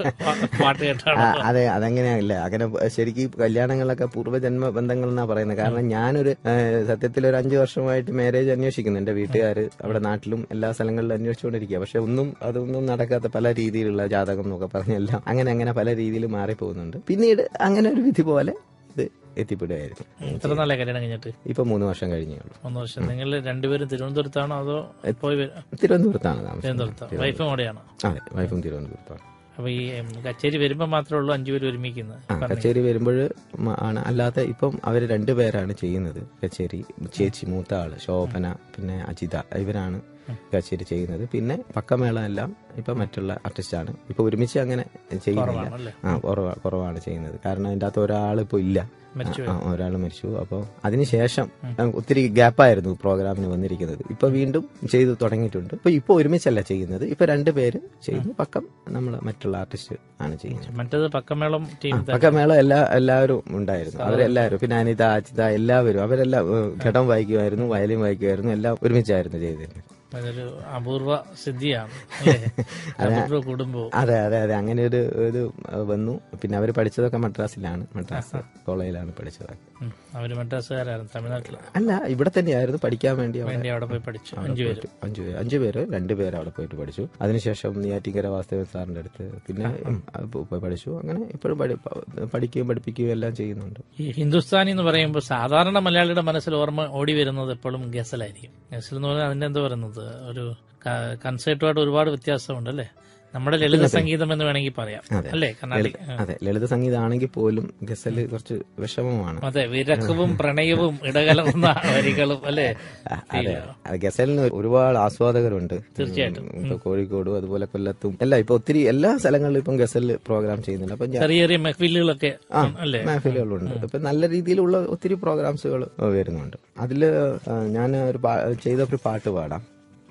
പാട്ട് കേട്ടാണോ ആ, അതെ അതെങ്ങനെയല്ല അങ്ങനെ ശരിക്കും കല്യാണങ്ങളൊക്കെ പൂർവ്വജന്മ ബന്ധങ്ങൾ എന്നാ പറയുന്നത് കാരണം ഞാനൊരു ഏഹ്, സത്യത്തിൽ ഒരു അഞ്ചു വർഷമായിട്ട് മാരേജ് അന്വേഷിക്കുന്നു എന്റെ വീട്ടുകാർ അവിടെ നാട്ടിലും എല്ലാ സ്ഥലങ്ങളിലും അന്വേഷിച്ചുകൊണ്ടിരിക്കുക പക്ഷെ ഒന്നും അതൊന്നും നടക്കാത്ത പല രീതിയിലുള്ള ജാതകം എന്നൊക്കെ പറഞ്ഞെല്ലാം അങ്ങനെ അങ്ങനെ പല രീതിയിൽ മാറിപ്പോകുന്നുണ്ട് പിന്നീട് അങ്ങനെ ഒരു വിധി പോലെ ഇത് എത്തിപ്പെടുകയായിരുന്നു എത്ര നാളെ കല്യാണം കഴിഞ്ഞിട്ട് ഇപ്പൊ മൂന്ന് വർഷം കഴിഞ്ഞേ ഉള്ളൂ മൂന്ന് വർഷം നിങ്ങൾ രണ്ടുപേരും തിരുവനന്തപുരത്താണോ അതോ പോയി വര- തിരുവനന്തപുരത്താണ് താമസം തിരുവനന്തപുരത്ത് വൈഫും അവിടെയാണോ അതെ വൈഫും തിരുവനന്തപുരത്താണ് അപ്പൊ ഈ ഉം, കച്ചേരി വരുമ്പോ മാത്രമേ ഉള്ളൂ അഞ്ചുപേര് ഒരുമിക്കുന്നത് ആ കച്ചേരി വരുമ്പോൾ ആണ് അല്ലാതെ ഇപ്പം അവർ രണ്ടുപേരാണ് ചെയ്യുന്നത് കച്ചേരി ചേച്ചി മൂത്ത ആള് ശോഭന പിന്നെ അജിത ഇവരാണ് കച്ചേരി ചെയ്യുന്നത് പിന്നെ പക്കമേള എല്ലാം ഇപ്പൊ മറ്റുള്ള ആർട്ടിസ്റ്റാണ് ഇപ്പൊ ഒരുമിച്ച് അങ്ങനെ ചെയ്യുന്നില്ല അല്ലേ ആ കുറവാ കുറവാണ് ചെയ്യുന്നത് കാരണം അതിൻ്റെ അകത്ത് ഒരാൾ ഇപ്പൊ ഇല്ല മരിച്ചു ആ ഒരാൾ മരിച്ചു അപ്പോൾ അതിനുശേഷം ഒത്തിരി ഗ്യാപ്പായിരുന്നു പ്രോഗ്രാമിന് വന്നിരിക്കുന്നത് ഇപ്പൊ വീണ്ടും ചെയ്തു തുടങ്ങിയിട്ടുണ്ട് ഇപ്പൊ ഇപ്പൊ ഒരുമിച്ചല്ല ചെയ്യുന്നത് ഇപ്പൊ രണ്ടുപേര് ചെയ്യുന്നു പക്കം നമ്മൾ മറ്റുള്ള ആർട്ടിസ്റ്റ് ആണ് ചെയ്യുന്നത് മറ്റേത് പക്കമേളം ടീം പക്കമേള എല്ലാ എല്ലാവരും ഉണ്ടായിരുന്നു അവരെല്ലാവരും പിന്നെ അനിത അജിത എല്ലാവരും അവരെല്ലാം ഏഹ്, ഘടം വായിക്കുമായിരുന്നു വയലിൻ വായിക്കുമായിരുന്നു എല്ലാം ഒരുമിച്ചായിരുന്നു ചെയ്തിരുന്നത് അതൊരു അപൂർവ സിദ്ധിയാണ് അല്ലേ അപൂർവ കുടുംബവും അതെ അതെ അതെ അങ്ങനെ ഒരു ഇത് വന്നു പിന്നെ അവർ പഠിച്ചതൊക്കെ മദ്രാസിലാണ് മദ്രാസ് കോളേജിലാണ് പഠിച്ചത് ഉം. അവര് മദ്രാസുകാരായിരുന്നു തമിഴ്നാട്ടിൽ അല്ല ഇവിടെ തന്നെയായിരുന്നു പഠിക്കാൻ വേണ്ടി അവിടെ വേണ്ടി അവിടെ പോയി പഠിച്ചു അഞ്ചു പേര് പോയിട്ട് അഞ്ചു പേര് അഞ്ചു പേര് രണ്ടുപേര് അവിടെ പോയിട്ട് പഠിച്ചു അതിനുശേഷം നെയ്യാറ്റിങ്കര വാസ്തവൻ സാറിന്റെ അടുത്ത് പിന്നെ അത് പോ- പോയി പഠിച്ചു അങ്ങനെ ഇപ്പോഴും പഠി- പഠിക്കുകയും പഠിപ്പിക്കുകയും എല്ലാം ചെയ്യുന്നുണ്ട് ഈ ഹിന്ദുസ്ഥാനി എന്ന് പറയുമ്പോൾ സാധാരണ മലയാളിയുടെ മനസ്സിൽ ഓർമ്മ ഓടി വരുന്നത് എപ്പോഴും ഗസലായിരിക്കും ഗസൽ എന്ന് പറഞ്ഞാൽ അതിന്റെ എന്താ പറയുന്നത് ഒരു കൺസേർട്ടുമായിട്ട് ഒരുപാട് വ്യത്യാസമുണ്ട് അല്ലേ നമ്മുടെ ലളിത സംഗീതം എന്ന് വേണമെങ്കിൽ പറയാം അതെ. അല്ലേ കർണാടക അതെ ലളിത സംഗീതമാണെങ്കിൽ പോലും ഗസല് കുറച്ച് വിഷമമാണ് അതെ വിരക്കവും പ്രണയവും ഇടകലർന്ന വരികളും അല്ലേ അതെ അത് ഗസലിന് ഒരുപാട് ആസ്വാദകരുണ്ട് തീർച്ചയായിട്ടും. ഉം, ഇപ്പൊ കോഴിക്കോടും അതുപോലെ കൊല്ലത്തും എല്ലാം ഇപ്പൊ ഒത്തിരി എല്ലാ സ്ഥലങ്ങളിലും ഇപ്പം ഗസൽ പ്രോഗ്രാം ചെയ്യുന്നുണ്ട് അപ്പൊ ഞാൻ ചെറിയ ചെറിയ മെഹ്ഫിലുകളൊക്കെ അല്ലേ മഹഫിലുകളുണ്ട് ഇപ്പൊ നല്ല രീതിയിലുള്ള ഒത്തിരി പ്രോഗ്രാംസുകൾ വരുന്നുണ്ട് അതില് ഞാൻ ഒരു പാ- ചെയ്ത ഒരു പാട്ട് പാടാം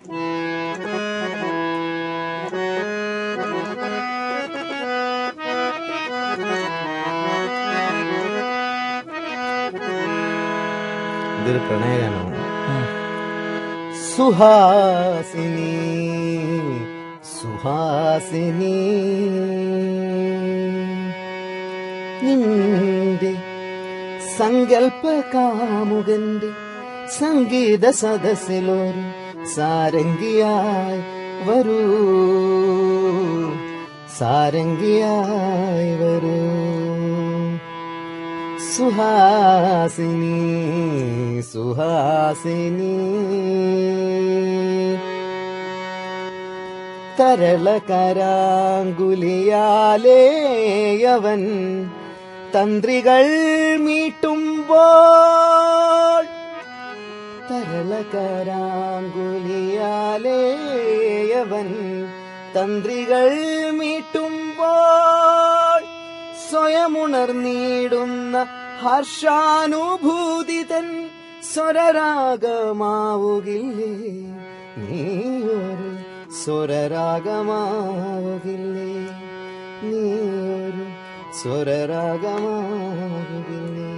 ഇതൊരു പ്രണയഗാനമാണ് ഉം. സുഹാസിനി സുഹാസിനി നിന്റെ സങ്കൽപ്പ കാമുകന്റെ സംഗീത സദസ്സിലൊരു സാരംഗിയായി വരൂ സാരംഗിയായി വരൂ സുഹാസിനി സുഹാസിനി തരള കരാങ്കുലിയാലേ അവൻ തന്ത്രികൾ മീട്ടുമ്പോൾ തരള കരാങ്കുലിയാലേ അവൻ തന്ത്രികൾ മീട്ടുമ്പോൾ സ്വയമുണർന്നിടുന്ന ഹർഷാനുഭൂതിതൻ സ്വരരാഗമാവുകില്ലേ നീയൊരു സ്വരരാഗമാവുകില്ലേ നീയൊരു സ്വരരാഗമാവുകില്ലേ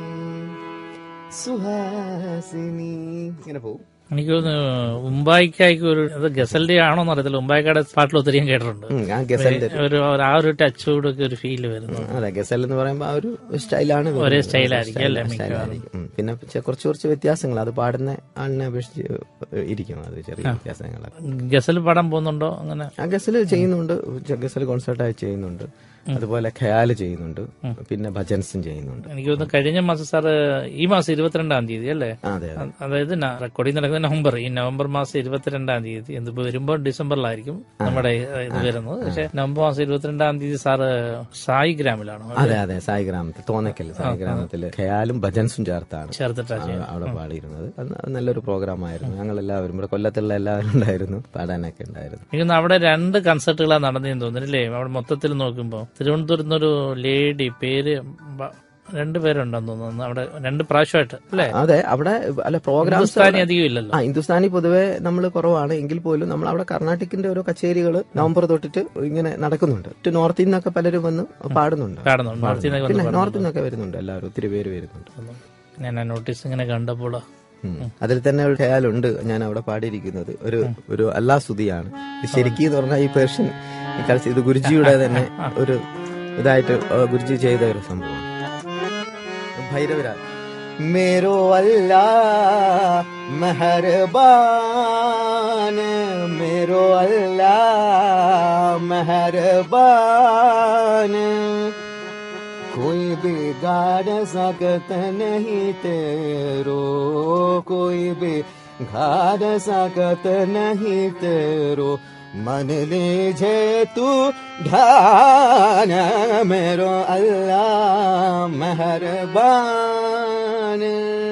സുഹാസിനി ഇങ്ങനെ പോകും എനിക്ക് തോന്നുന്നു ഉമ്പായിക്കായ്ക്ക് ഒരു അത് ഗസലിന്റെ ആണോന്ന് അറിയത്തില്ല ഉമ്പായിക്കാടെ പാട്ടിൽ ഒത്തിരി ഞാൻ കേട്ടിട്ടുണ്ട് ഉം, ആ ഗസലിന്റെ ഒരു ഒരു- ആ ഒരു ടച്ചോടൊക്കെ ഒരു ഫീല് വരുന്നു അതെ ഗസൽ എന്ന് പറയുമ്പോ ആ ഒരു സ്റ്റൈലാണ് വരുന്നത്. ഒരേ സ്റ്റൈലായിരിക്കും അല്ലേ സ്റ്റൈൽ- സ്റ്റൈലായിരിക്കും. ഉം. പിന്നെ ചെ- കുറച്ച് കുറച്ച് വ്യത്യാസങ്ങൾ അത് പാടുന്ന ആളിനെ അപേക്ഷിച്ച് ഇരിക്കും അത് ചെറിയ വ്യത്യാസങ്ങൾ ഗസൽ പാടാൻ പോകുന്നുണ്ടോ അങ്ങനെ ആ ഗസൽ ചെയ്യുന്നുണ്ട് ഗസൽ കോൺസേർട്ടായി ചെയ്യുന്നുണ്ട് അതുപോലെ ഖയാല് ചെയ്യുന്നുണ്ട് പിന്നെ ഭജൻസും ചെയ്യുന്നുണ്ട് എനിക്ക് തോന്നുന്നു കഴിഞ്ഞ മാസം സാറ് ഈ മാസം ഇരുപത്തിരണ്ടാം തീയതി അല്ലേ ആ, അതെ അതെ അ- അതായത് ന- റെക്കോർഡിംഗ് നടക്കുന്ന നവംബർ ഈ നവംബർ മാസം ഇരുപത്തിരണ്ടാം തീയതി എന്തിപ്പോ വരുമ്പോൾ ഡിസംബറിലായിരിക്കും നമ്മുടെ ഇത് വരുന്നത് പക്ഷെ നവംബർ മാസം ഇരുപത്തിരണ്ടാം തീയതി സാറ് സായി ഗ്രാമിലാണോ അതെ അതെ സായി ഗ്രാമത്തിൽ തോന്നക്കൽ സായി ഗ്രാമത്തിൽ ഖയാലും ഭജൻസും ചേർത്താണ് ചേർത്തിട്ടാ ആ, അവിടെ പാടിയിരുന്നത് അത് നല്ലൊരു പ്രോഗ്രാം ആയിരുന്നു ഞങ്ങൾ എല്ലാവരും ഇവിടെ കൊല്ലത്തുള്ള എല്ലാവരും ഉണ്ടായിരുന്നു പാടാനൊക്കെ ഉണ്ടായിരുന്നു എനിക്ക് തോന്നുന്നു അവിടെ രണ്ട് കൺസേർട്ടുകളാണ് നടന്നതെന്ന് തോന്നുന്നില്ലേ അവിടെ മൊത്തത്തിൽ നോക്കുമ്പോൾ തിരുവനന്തപുരത്ത് നിന്നൊരു ലേഡി പേര് ബ- രണ്ടുപേരുണ്ടെന്ന് തോന്നുന്നു അവിടെ രണ്ട് പ്രാവശ്യമായിട്ട് അല്ലേ അതെ അവിടെ അല്ല പ്രോഗ്രാംസ് ഹിന്ദുസ്ഥാനി അധികം ഇല്ലല്ലോ ആ ഹിന്ദുസ്ഥാനി പൊതുവെ നമ്മൾ കുറവാണ് എങ്കിൽ പോലും നമ്മൾ അവിടെ കർണാട്ടിക്കിന്റെ ഓരോ കച്ചേരികൾ നവംബർ തൊട്ടിട്ട് ഇങ്ങനെ നടക്കുന്നുണ്ട് മറ്റ് നോർത്തിൽ നിന്നൊക്കെ പലരും വന്ന് പാടുന്നുണ്ട് കാണുന്നുണ്ട് നോർത്തിൽ നിന്നൊക്കെ പിന്നെ വന്ന് നോർത്തിൽ നിന്നൊക്കെ വരുന്നുണ്ട് എല്ലാവരും ഒത്തിരി പേര് വരുന്നുണ്ട് പാടുന്നു. ഞാൻ ആ നോട്ടീസ് ഇങ്ങനെ കണ്ടപ്പോൾ ഉം. അതിൽ തന്നെ ഒരു ഖയാലുണ്ട് ഞാൻ അവിടെ പാടിയിരിക്കുന്നത് ഒരു ഒരു അല്ലാ സ്തുതിയാണ് ഇത് ശരിക്കും എന്ന് പറഞ്ഞാൽ ഈ പേർഷ്യൻ ഈ കളിച്ച് ഇത് ഗുരുജിയുടെ തന്നെ ഒരു ഇതായിട്ട് ആ, ഗുരുജി ചെയ്ത ഒരു സംഭവമാണ് ഭൈരവരാ മേരോ അല്ലാ മെഹർബാൻ മേരോ അല്ലാ മെഹർബാൻ कोई बिगाड़ सकत नहीं तेरो कोई बिगाड़ सकत नहीं तेरो मन लीजे तू ध्यान मेरो अल्लाह मेहरबान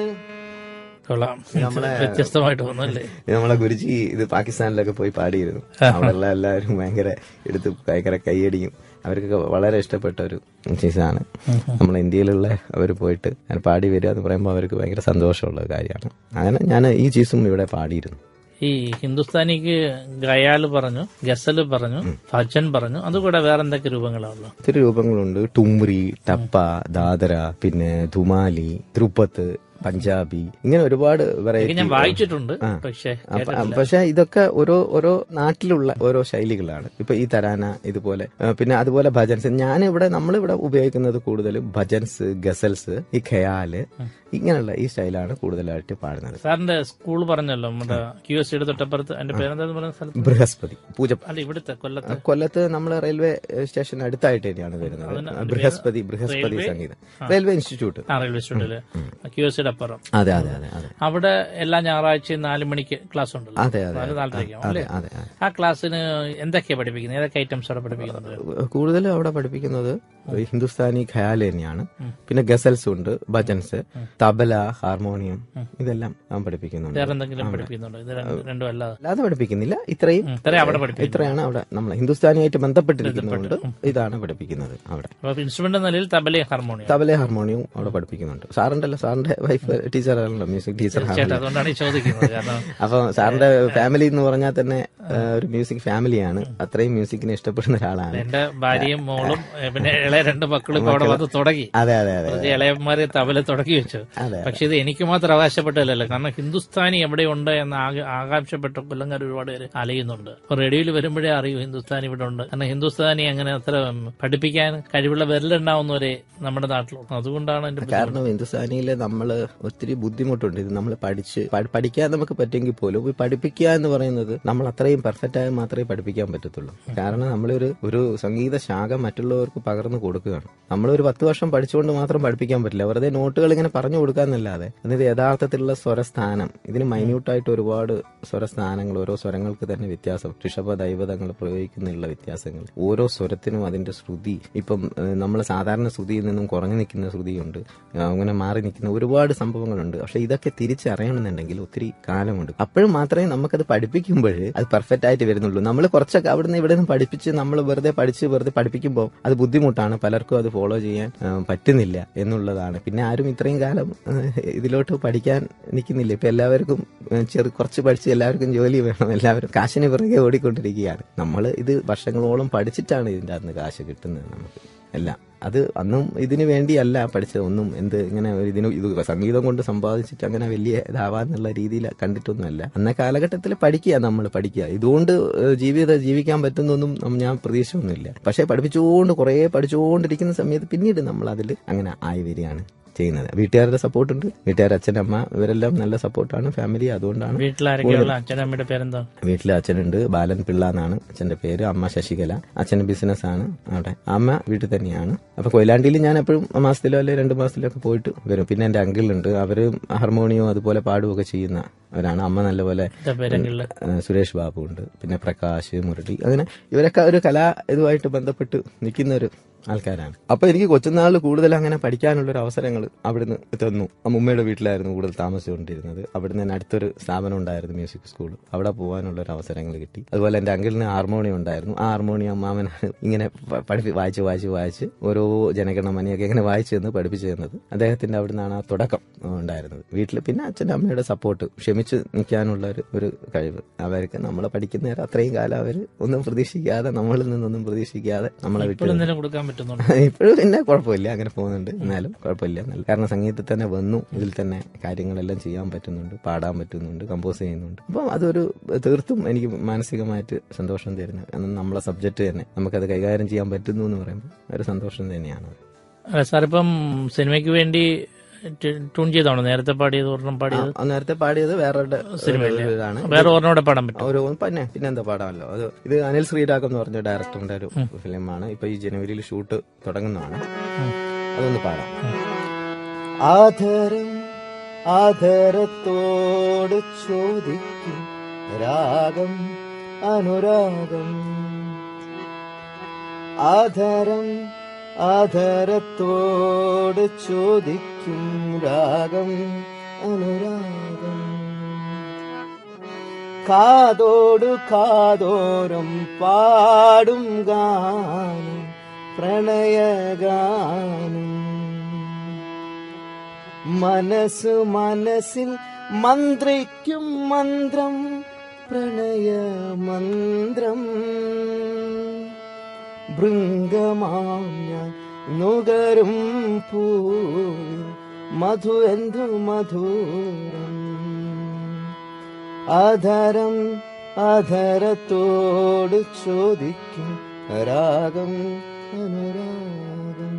കൊള്ളാം വ്യത്യസ്തമായിട്ട് തോന്നുന്നല്ലേ ഇത് നമ്മളെ ഗുരുജി ഇത് പാകിസ്ഥാനിലൊക്കെ പോയി പാടിയിരുന്നു അവിടെയുള്ള എല്ലാവരും ഭയങ്കര എടുത്ത് ഭയങ്കര കൈയടിയും അവർക്കൊക്കെ വളരെ ഇഷ്ടപ്പെട്ട ഒരു ചീസാണ് നമ്മളെ ഇന്ത്യയിലുള്ള അവർ പോയിട്ട് ഞാൻ പാടി വരിക എന്ന് പറയുമ്പോൾ അവർക്ക് ഭയങ്കര സന്തോഷമുള്ള ഒരു കാര്യമാണ് അങ്ങനെ ഞാൻ ഈ ചീസും ഇവിടെ പാടിയിരുന്നു ഈ ഹിന്ദുസ്ഥാനിക്ക് ഗയാല് പറഞ്ഞു ഗസല് പറഞ്ഞു ഭജൻ പറഞ്ഞു അതുകൂടെ വേറെ എന്തൊക്കെ രൂപങ്ങളാണല്ലോ ഒത്തിരി രൂപങ്ങളുണ്ട് ടുംറി ടപ്പ ദാദര പിന്നെ ധുമാലി ധ്രുപ്പത്ത് പഞ്ചാബി ഇങ്ങനെ ഒരുപാട് ഇതൊക്കെ വെറൈറ്റി ഞാൻ വായിച്ചിട്ടുണ്ട് പക്ഷേ പക്ഷെ ഇതൊക്കെ ഓരോ ഓരോ നാട്ടിലുള്ള ഓരോ ശൈലികളാണ് ഇപ്പൊ ഈ തരാന ഇതുപോലെ ആ, പിന്നെ അതുപോലെ ഭജൻസ് ഞാൻ ഇവിടെ നമ്മളിവിടെ ഉപയോഗിക്കുന്നത് കൂടുതലും ഭജൻസ് ഗസൽസ് ഈ ഖയാല് ഇങ്ങനെയുള്ള ഈ സ്റ്റൈലാണ് കൂടുതലായിട്ട് പാടുന്നത് സാറിന്റെ സ്കൂൾ പറഞ്ഞല്ലോ നമ്മുടെ ക്യു എസ് സിയുടെ തൊട്ടപ്പുറത്ത് എന്റെ പേരെന്താന്ന് പറയുന്ന സ്ഥലത്ത് ബൃഹസ്പതി പൂജ അല്ല ഇവിടുത്തെ കൊല്ലത്ത് കൊല്ലത്ത് നമ്മൾ റെയിൽവേ സ്റ്റേഷൻ അടുത്തായിട്ട് തന്നെയാണ് വരുന്നത് ബൃഹസ്പതി ബൃഹസ്പതി സംഗീതം റെയിൽവേ ഇൻസ്റ്റിറ്റ്യൂട്ട് ആ റെയിൽവേ സ്റ്റേഷനില് ക്യു എസ് സിയുടെ അപ്പുറം അതെ അതെ അതെ അതെ അവിടെ എല്ലാ ഞായറാഴ്ചയും നാല് മണിക്ക് ക്ലാസ് ഉണ്ടല്ലോ അതെ അതെ നാല് നാലരയ്ക്കാവും അതെ അല്ലേ അതെ അതെ ആ ക്ലാസ്സിന് എന്തൊക്കെയാ പഠിപ്പിക്കുന്നത് ഏതൊക്കെ ഐറ്റംസ് അവിടെ പഠിപ്പിക്കുന്നത് കൂടുതലും അവിടെ പഠിപ്പിക്കുന്നത് ഈ ഹിന്ദുസ്ഥാനി ഖയാൽ തന്നെയാണ് പിന്നെ ഗസൽസ് ഉണ്ട് ഭജൻസ് തബല ഹാർമോണിയം ഇതെല്ലാം ഞാൻ പഠിപ്പിക്കുന്നുണ്ട് വേറെ എന്തെങ്കിലും പഠിപ്പിക്കുന്നുണ്ടോ ഇത് രണ്ട് രണ്ടും അല്ലാതെ അല്ലാതെ പഠിപ്പിക്കുന്നില്ല ഇത്രയും ഉം, ഇത്രയും അവിടെ പഠിപ്പിക്കുന്നു ഇത്രയാണ് അവിടെ നമ്മൾ ഹിന്ദുസ്ഥാനിയായിട്ട് ബന്ധപ്പെട്ടിരിക്കുന്നതുകൊണ്ട് ഇതാണ് പഠിപ്പിക്കുന്നത് അവിടെ അപ്പൊ ഇൻസ്ട്രുമെന്റ് നിലയിൽ തബലയും ഹാർമോണിയം തബല ഹാർമോണിയവും അവിടെ പഠിപ്പിക്കുന്നുണ്ട് സാറിന്റെ അല്ല സാറിന്റെ വൈഫ് ടീച്ചറാണല്ലോ മ്യൂസിക് ടീച്ചർ ചേട്ടാ അതുകൊണ്ടാണ് ഈ ചോദിക്കുന്നത് കാരണം അപ്പൊ സാറിന്റെ ഫാമിലി എന്ന് പറഞ്ഞാൽ തന്നെ ആ, ഒരു മ്യൂസിക് ഫാമിലിയാണ് അത്രയും മ്യൂസിക്കിനെ ഇഷ്ടപ്പെടുന്ന ഒരാളാണ് എന്റെ ഭാര്യയും മോളും ഏ, പിന്നെ ഇളയ രണ്ട് മക്കളും ഇപ്പൊ അവിടെ വന്ന് തുടങ്ങി അതെ അതെ അതെ വെറുതെ ഇളയന്മാരെ തബല തുടങ്ങി വെച്ചു അതെ. പക്ഷെ ഇത് എനിക്ക് മാത്രം അവകാശപ്പെട്ടതല്ലല്ലോ കാരണം ഹിന്ദുസ്ഥാനി എവിടെയുണ്ട് എന്ന് ആക- ആകാംക്ഷപ്പെട്ട കൊല്ലങ്കാർ ഒരുപാട് പേര് അലയുന്നുണ്ട് അപ്പൊ റേഡിയോയിൽ വരുമ്പോഴേ അറിയൂ ഹിന്ദുസ്ഥാനി ഇവിടെ ഉണ്ട് കാരണം ഹിന്ദുസ്ഥാനി അങ്ങനെ അത്ര ഉം, പഠിപ്പിക്കാൻ കഴിവുള്ള വിരലുണ്ടാവുന്നവരെ നമ്മുടെ നാട്ടിലുണ്ട് അതുകൊണ്ടാണ് എന്റെ ബുദ്ധിമുട്ട്. കാരണം ഹിന്ദുസ്ഥാനിയില് നമ്മള് ഒത്തിരി ബുദ്ധിമുട്ടുണ്ട് ഇത് നമ്മൾ പഠിച്ച് പ- പഠിക്കാൻ നമുക്ക് പറ്റുമെങ്കിൽ പോലും ഈ പഠിപ്പിക്കുക എന്ന് പറയുന്നത് നമ്മൾ അത്രയും പെർഫെക്റ്റ് ആയി മാത്രമേ പഠിപ്പിക്കാൻ പറ്റത്തുള്ളൂ കാരണം നമ്മളൊരു ഒരു സംഗീത ശാഖ മറ്റുള്ളവർക്ക് പകർന്നു കൊടുക്കുകയാണ് നമ്മളൊരു പത്ത് വർഷം പഠിച്ചുകൊണ്ട് മാത്രം പഠിപ്പിക്കാൻ പറ്റില്ല വെറുതെ നോട്ടുകൾ ഇങ്ങനെ പറഞ്ഞു കൊടുക്കാന്നല്ലാതെ എന്നിട്ട് യഥാർത്ഥത്തിലുള്ള സ്വരസ്ഥാനം ഇതിന് മൈന്യൂട്ടായിട്ട് ഒരുപാട് സ്വരസ്ഥാനങ്ങൾ ഓരോ സ്വരങ്ങൾക്ക് തന്നെ വ്യത്യാസം ഋഷഭ ദൈവതങ്ങൾ പ്രയോഗിക്കുന്നുള്ള വ്യത്യാസങ്ങൾ ഓരോ സ്വരത്തിനും അതിന്റെ ശ്രുതി ഇപ്പം നമ്മൾ സാധാരണ ശ്രുതിയിൽ നിന്നും കുറഞ്ഞു നിൽക്കുന്ന ശ്രുതിയുണ്ട് ആ, അങ്ങനെ മാറി നിൽക്കുന്ന ഒരുപാട് സംഭവങ്ങളുണ്ട് പക്ഷെ ഇതൊക്കെ തിരിച്ചറിയണമെന്നുണ്ടെങ്കിൽ ഒത്തിരി കാലമുണ്ട് അപ്പോഴും മാത്രമേ നമുക്കത് പഠിപ്പിക്കുമ്പോൾ അത് പെർഫെക്റ്റ് ആയിട്ട് വരുന്നുള്ളൂ നമ്മൾ കുറച്ചൊക്കെ അവിടുന്ന് ഇവിടെ നിന്ന് പഠിപ്പിച്ച് നമ്മൾ വെറുതെ പഠിച്ച് വെറുതെ പഠിപ്പിക്കുമ്പോൾ അത് ബുദ്ധിമുട്ടാണ് പലർക്കും അത് ഫോളോ ചെയ്യാൻ ആ, പറ്റുന്നില്ല എന്നുള്ളതാണ് പിന്നെ ആരും ഇത്രയും കാലം ആ, ഇതിലോട്ട് പഠിക്കാൻ നിൽക്കുന്നില്ല ഇപ്പൊ എല്ലാവർക്കും ആ, ചെറു കുറച്ച് പഠിച്ച് എല്ലാവർക്കും ജോലി വേണം എല്ലാവരും കാശിന് പിറകെ ഓടിക്കൊണ്ടിരിക്കുകയാണ് നമ്മൾ ഇത് വർഷങ്ങളോളം പഠിച്ചിട്ടാണ് ഇതിന്റെ അകത്ത് കാശ് കിട്ടുന്നത് നമുക്ക് എല്ലാം അത് അന്നും ഇതിനു വേണ്ടിയല്ല പഠിച്ചത് ഒന്നും എന്ത് ഇങ്ങനെ ഒരു ഇതിന് ഇത് സംഗീതം കൊണ്ട് സമ്പാദിച്ചിട്ട് അങ്ങനെ വലിയ ഇതാവാന്നുള്ള രീതിയിൽ കണ്ടിട്ടൊന്നുമല്ല അന്ന കാലഘട്ടത്തിൽ പഠിക്കുക നമ്മൾ പഠിക്കുക ഇതുകൊണ്ട് ഏഹ്, ജീവിതം ജീവിക്കാൻ പറ്റുന്നൊന്നും നം- ഞാൻ പ്രതീക്ഷയൊന്നുമില്ല പക്ഷേ പഠിപ്പിച്ചുകൊണ്ട് കുറേ പഠിച്ചുകൊണ്ടിരിക്കുന്ന സമയത്ത് പിന്നീട് നമ്മൾ അതിൽ അങ്ങനെ ആയി വരികയാണ് ചെയ്യുന്നത് വീട്ടുകാരുടെ സപ്പോർട്ട് ഉണ്ട് വീട്ടുകാർ അച്ഛനമ്മ ഇവരെല്ലാം നല്ല സപ്പോർട്ടാണ് ഫാമിലി അതുകൊണ്ടാണ് വീട്ടിലാരൊക്കെയുള്ള അച്ഛനമ്മയുടെ പേരെന്താ വീട്ടിൽ അച്ഛനുണ്ട് ബാലൻ പിള്ള എന്നാണ് അച്ഛന്റെ പേര് അമ്മ ശശികല അച്ഛന്റെ ബിസിനസ് ആണ് അവിടെ അമ്മ വീട്ടിൽ തന്നെയാണ് അപ്പൊ കൊയിലാണ്ടിയിൽ ഞാൻ എപ്പോഴും മാസത്തിലോ അല്ലെങ്കിൽ രണ്ട് മാസത്തിലോ ഒക്കെ പോയിട്ട് വരും പിന്നെ എന്റെ അങ്കിളുണ്ട് അവര് ഹാർമോണിയോ അതുപോലെ പാടുകയൊക്കെ ചെയ്യുന്ന അവരാണ് അമ്മ നല്ലപോലെ എന്താ പേരെങ്കിലും ഏഹ് സുരേഷ് ബാബു ഉണ്ട് പിന്നെ പ്രകാശ് മുരളി അങ്ങനെ ഇവരൊക്കെ ഒരു കലാ ഇതുമായിട്ട് ബന്ധപ്പെട്ട് നിൽക്കുന്ന ഒരു ആൾക്കാരാണ് അപ്പൊ എനിക്ക് കൊച്ചുനാളിൽ കൂടുതൽ അങ്ങനെ പഠിക്കാനുള്ള ഒരു അവസരങ്ങൾ അവിടുന്ന് തന്നു അമ്മുമ്മയുടെ വീട്ടിലായിരുന്നു കൂടുതൽ താമസിച്ചുകൊണ്ടിരുന്നത് അവിടുന്ന് തന്നെ അടുത്തൊരു സ്ഥാപനം ഉണ്ടായിരുന്നു മ്യൂസിക് സ്കൂൾ അവിടെ പോകാനുള്ള ഒരു അവസരങ്ങൾ കിട്ടി അതുപോലെ എന്റെ അങ്കിളിന് ഹാർമോണിയം ഉണ്ടായിരുന്നു ആ ഹാർമോണിയം അമ്മാമൻ ഇങ്ങനെ പ- പഠിപ്പി വായിച്ച് വായിച്ച് വായിച്ച് ഓരോ ജനഗണമനയൊക്കെ ഇങ്ങനെ വായിച്ചു തന്ന് പഠിപ്പിച്ചു തന്നത് അദ്ദേഹത്തിന്റെ അവിടുന്നാണ് ആ തുടക്കം ഉണ്ടായിരുന്നത് വീട്ടിൽ പിന്നെ അച്ഛൻ്റെ അമ്മയുടെ സപ്പോർട്ട് ക്ഷമിച്ച് നിൽക്കാനുള്ള ഒരു ഒരു കഴിവ് അവർക്ക് നമ്മൾ പഠിക്കുന്നവർ അത്രയും കാലം അവർ ഒന്നും പ്രതീക്ഷിക്കാതെ നമ്മളിൽ നിന്നൊന്നും പ്രതീക്ഷിക്കാതെ നമ്മളെ വിട്ടു ഇപ്പോഴും എന്തെങ്കിലും കൊടുക്കാൻ പറ്റുന്നുണ്ട് ഇപ്പോഴും പിന്നെ കുഴപ്പമില്ല അങ്ങനെ പോകുന്നുണ്ട് എന്നാലും കുഴപ്പമില്ല നല്ല- കാരണം സംഗീതത്തിൽ തന്നെ വന്നു ഇതിൽ തന്നെ കാര്യങ്ങളെല്ലാം ചെയ്യാൻ പറ്റുന്നുണ്ട് പാടാൻ പറ്റുന്നുണ്ട് കമ്പോസ് ചെയ്യുന്നുണ്ട് അപ്പം അതൊരു തീർത്തും എനിക്ക് മാനസികമായിട്ട് സന്തോഷം തരുന്നു കാരണം നമ്മളെ സബ്ജക്റ്റ് തന്നെ നമുക്കത് കൈകാര്യം ചെയ്യാൻ പറ്റുന്നു എന്ന് പറയുമ്പോൾ ഒരു സന്തോഷം തന്നെയാണ് അല്ല സാർ ഇപ്പം സിനിമയ്ക്ക് വേണ്ടി ടി- ട്യൂൺ ചെയ്താണോ നേരത്തെ പാടിയത് ഒരെണ്ണം പാടിയത് ആ, നേരത്തെ പാടിയത് വേറൊരു സിനിമയിലെ ഇതാണ് വേറെ ഒരെണ്ണം പാടാൻ പറ്റും ഒരു പിന്നെ പിന്നെന്താ പാടാമല്ലോ അത് ഇത് അനിൽ ശ്രീരാഗ് എന്ന് പറഞ്ഞ ഡയറക്ടറിന്റെ ഒരു ഫിലിമാണ് ഇപ്പൊ ഈ ജനുവരിയിൽ ഷൂട്ട് തുടങ്ങുന്നതാണ് അതൊന്ന് പാടാം ആധരം ആധരത്തോട് ചോദിക്കും രാഗം അനുരാഗം ആധരം ആധരത്തോട് ചോദിക്കും രാഗം അനുരാഗം കാതോടു കാതോരം പാടും ഗാനം പ്രണയഗാനം മനസ്സു മനസ്സിൽ മന്ത്രിക്കും മന്ത്രം പ്രണയമന്ത്രം ഭൃംഗമാം ഞാൻ നുകരും പൂ മധു എന്തു മധുരം ആധാരം ആധാരത്തോട് ചോദിക്കും രാഗം അനുരാഗം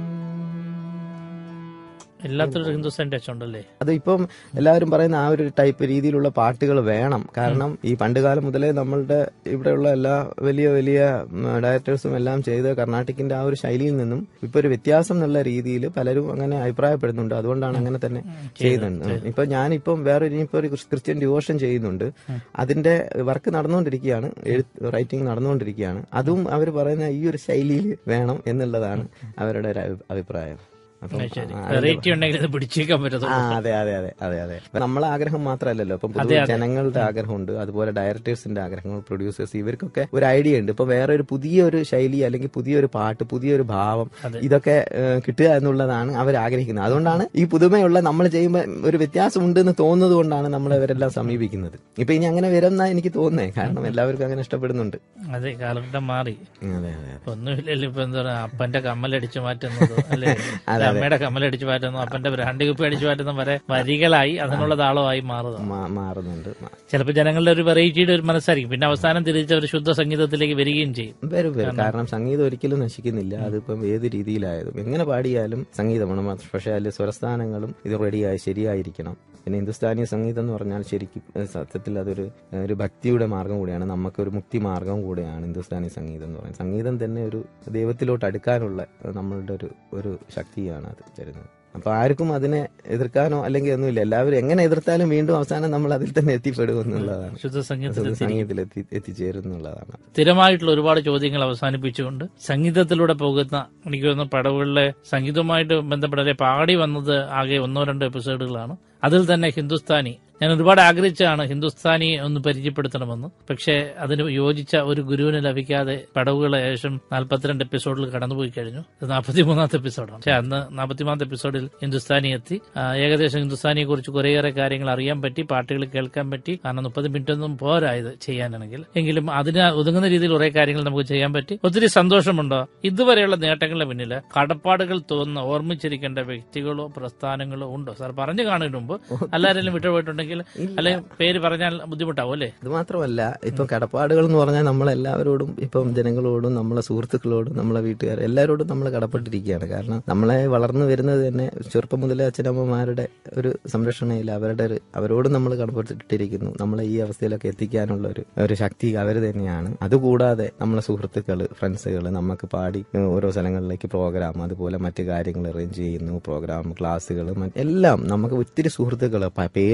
എല്ലാത്തിലും ഹിന്ദുസ്ഥാൻ ടച്ച് ഉണ്ടല്ലേ അത് ഇപ്പം എല്ലാവരും പറയുന്ന ആ ഒരു ടൈപ്പ് രീതിയിലുള്ള പാട്ടുകൾ വേണം കാരണം ഈ പണ്ടുകാലം മുതലേ നമ്മളുടെ ഇവിടെയുള്ള എല്ലാ വലിയ വലിയ ഡയറക്ടേഴ്സും എല്ലാം ചെയ്ത് കർണാട്ടിക്കിന്റെ ആ ഒരു ശൈലിയിൽ നിന്നും ഇപ്പൊ ഒരു വ്യത്യാസം എന്നുള്ള രീതിയിൽ പലരും അങ്ങനെ അഭിപ്രായപ്പെടുന്നുണ്ട് അതുകൊണ്ടാണ് അങ്ങനെ തന്നെ ചെയ്യുന്നുണ്ട് ഇപ്പൊ ഞാനിപ്പം വേറെ ഇനിയിപ്പോ ഒരു ക്രിസ്ത്യൻ ഡിവോഷൻ ചെയ്യുന്നുണ്ട് അതിന്റെ വർക്ക് നടന്നുകൊണ്ടിരിക്കുകയാണ് എഴുത്ത് റൈറ്റിംഗ് നടന്നുകൊണ്ടിരിക്കുകയാണ് അതും അവർ പറയുന്ന ഈ ഒരു ശൈലിയിൽ വേണം എന്നുള്ളതാണ് അവരുടെ ഒരു അഭി- അഭിപ്രായം അപ്പം ശരി ആ, വെറൈറ്റി ഉണ്ടെങ്കിൽ ഇത് പിടിച്ചേക്കാൻ ആ പറ്റത്തുള്ളൂ അതെ അതെ അതെ അതെ അതെ ഇപ്പൊ നമ്മളെ ആഗ്രഹം മാത്രമല്ലല്ലോ ഇപ്പം പൊതുവെ ജനങ്ങളുടെ ആഗ്രഹമുണ്ട് അതുപോലെ ഡയറക്ടേഴ്സിന്റെ ആഗ്രഹങ്ങൾ പ്രൊഡ്യൂസേഴ്സ് ഇവർക്കൊക്കെ ഒരു ഐഡിയ ഉണ്ട് ഇപ്പൊ വേറെ ഒരു പുതിയൊരു ശൈലി അല്ലെങ്കിൽ പുതിയൊരു പാട്ട് പുതിയൊരു ഭാവം ഇതൊക്കെ ഏഹ്, കിട്ടുക എന്നുള്ളതാണ് അവർ ആഗ്രഹിക്കുന്നത് അതുകൊണ്ടാണ് ഈ പുതുമയുള്ള നമ്മൾ ചെയ്യുമ്പോൾ ഒരു വ്യത്യാസം ഉണ്ടെന്ന് തോന്നുന്നത് കൊണ്ടാണ് നമ്മൾ ഇവരെല്ലാം സമീപിക്കുന്നത് ഇപ്പൊ ഇനി അങ്ങനെ വരുന്ന എനിക്ക് തോന്നുന്നേ കാരണം എല്ലാവർക്കും അങ്ങനെ ഇഷ്ടപ്പെടുന്നുണ്ട് അതെ കാലഘട്ടം മാറി അതെ അതെ അതെ ഒന്നുമില്ലല്ലോ ഇപ്പൊ എന്താ പറയാ അപ്പന്റെ കമ്മലടിച്ചു മാറ്റുന്നത് അല്ലെ അമ്മയുടെ കമ്മലടിച്ചു മാറ്റുന്നു അപ്പന്റെ ബ്രാൻഡ് കുപ്പി അടിച്ചു മാറ്റുന്ന വരെ വരികളായി അതിനുള്ള താളമായി മാറുക മാ- മാറുന്നുണ്ട് മാ- ചിലപ്പോൾ ജനങ്ങളുടെ ഒരു വെറൈറ്റിയുടെ ഒരു മനസ്സായിരിക്കും പിന്നെ അവസാനം തിരിച്ച് ഒരു ശുദ്ധ സംഗീതത്തിലേക്ക് വരികയും ചെയ്യും വരും വരും കാരണം സംഗീതം ഒരിക്കലും നശിക്കുന്നില്ല അതിപ്പം ഏത് രീതിയിലായാലും എങ്ങനെ പാടിയാലും സംഗീതമാണ് മാത്ര- പക്ഷേ അതിൽ സ്വരസ്ഥാനങ്ങളും ഇത് റെഡിയായി ശരിയായിരിക്കണം പിന്നെ ഹിന്ദുസ്ഥാനി സംഗീതം എന്ന് പറഞ്ഞാൽ ശരിക്കും ഏഹ്, സത്യത്തിൽ അതൊരു ഏഹ്, ഒരു ഭക്തിയുടെ മാർഗം കൂടിയാണ് നമുക്കൊരു മുക്തി മാർഗം കൂടിയാണ് ഹിന്ദുസ്ഥാനി സംഗീതം എന്ന് പറയുന്നത് സംഗീതം തന്നെ ഒരു ദൈവത്തിലോട്ട് അടുക്കാനുള്ള ഏഹ്, നമ്മളുടെ ഒരു ഒരു ശക്തിയാണ് അത് തരുന്നത് അപ്പൊ ആർക്കും അതിനെ എതിർക്കാനോ അല്ലെങ്കിൽ ഒന്നുമില്ല എല്ലാവരും എങ്ങനെ എതിർത്താലും വീണ്ടും അവസാനം നമ്മൾ അതിൽ തന്നെ എത്തിപ്പെടും എന്നുള്ളതാണ് ശുദ്ധ സംഗീതത്തിൽ സംഗീതത്തിൽ എത്തി എത്തിച്ചേരും എന്നുള്ളതാണ് സ്ഥിരമായിട്ടുള്ള ഒരുപാട് ചോദ്യങ്ങൾ അവസാനിപ്പിച്ചുകൊണ്ട് സംഗീതത്തിലൂടെ പോകുന്ന എനിക്ക് തോന്നുന്നു പടവുകളിലെ സംഗീതവുമായിട്ട് ബന്ധപ്പെട്ട പാടി വന്നത് ആകെ ഒന്നോ രണ്ടോ എപ്പിസോഡുകളാണ് അതിൽ തന്നെ ഹിന്ദുസ്ഥാനി ഞാൻ ഒരുപാട് ആഗ്രഹിച്ചാണ് ഹിന്ദുസ്ഥാനി ഒന്ന് പരിചയപ്പെടുത്തണമെന്ന് പക്ഷേ അതിന് യോജിച്ച ഒരു ഗുരുവിന് ലഭിക്കാതെ പടവുകൾ ഏകദേശം നാൽപ്പത്തിരണ്ട് എപ്പിസോഡിൽ കടന്നുപോയി കഴിഞ്ഞു ഇത് നാൽപ്പത്തിമൂന്നാമത്തെ എപ്പിസോഡാണ് പക്ഷെ അന്ന് നാൽപ്പത്തിമൂന്നാമത്തെ എപ്പിസോഡിൽ ഹിന്ദുസ്ഥാനി എത്തി ആ, ഏകദേശം ഹിന്ദുസ്ഥാനിയെ കുറിച്ച് കുറേയേറെ കാര്യങ്ങൾ അറിയാൻ പറ്റി പാട്ടുകൾ കേൾക്കാൻ പറ്റി കാരണം മുപ്പത് മിനിറ്റ് ഒന്നും പോരാ ഇത് ചെയ്യാനാണെങ്കിൽ എങ്കിലും അതിന് ഒതുങ്ങുന്ന രീതിയിൽ കുറെ കാര്യങ്ങൾ നമുക്ക് ചെയ്യാൻ പറ്റി ഒത്തിരി സന്തോഷമുണ്ടോ ഇതുവരെയുള്ള നേട്ടങ്ങളുടെ പിന്നിൽ കടപ്പാടുകൾ തോന്നുന്ന ഓർമ്മിച്ചിരിക്കേണ്ട വ്യക്തികളോ പ്രസ്ഥാനങ്ങളോ ഉണ്ടോ സാർ പറഞ്ഞു കാണുന്നതിന് മുമ്പ് എല്ലാവരെയും വിട്ടുപോയിട്ടുണ്ടെങ്കിൽ അല്ലെ പേര് പറഞ്ഞാൽ ബുദ്ധിമുട്ടാവും അല്ലേ അത് മാത്രമല്ല ഇപ്പം കടപ്പാടുകൾ എന്ന് പറഞ്ഞാൽ നമ്മളെല്ലാവരോടും ഇപ്പം ജനങ്ങളോടും നമ്മളെ സുഹൃത്തുക്കളോടും നമ്മളെ വീട്ടുകാർ എല്ലാവരോടും നമ്മൾ കടപ്പെട്ടിരിക്കുകയാണ് കാരണം നമ്മളെ വളർന്നു വരുന്നത് തന്നെ ചെറുപ്പം മുതലേ അച്ഛനമ്മമാരുടെ ഒരു സംരക്ഷണയിൽ അവരുടെ ഒരു അവരോടും നമ്മൾ കടപ്പെട്ടിരിക്കുന്നു നമ്മളെ ഈ അവസ്ഥയിലൊക്കെ എത്തിക്കാനുള്ള ഒരു ഒരു ശക്തി അവർ തന്നെയാണ് അതുകൂടാതെ നമ്മളെ സുഹൃത്തുക്കൾ ഫ്രണ്ട്സുകൾ നമുക്ക് പാടി ഏഹ്, ഓരോ സ്ഥലങ്ങളിലേക്ക് പ്രോഗ്രാം അതുപോലെ മറ്റു കാര്യങ്ങൾ അറേഞ്ച് ചെയ്യുന്നു പ്രോഗ്രാം ക്ലാസ്സുകൾ എല്ലാം നമുക്ക് ഒത്തിരി സുഹൃത്തുക്കൾ പേര് എന്ന് പറഞ്ഞാൽ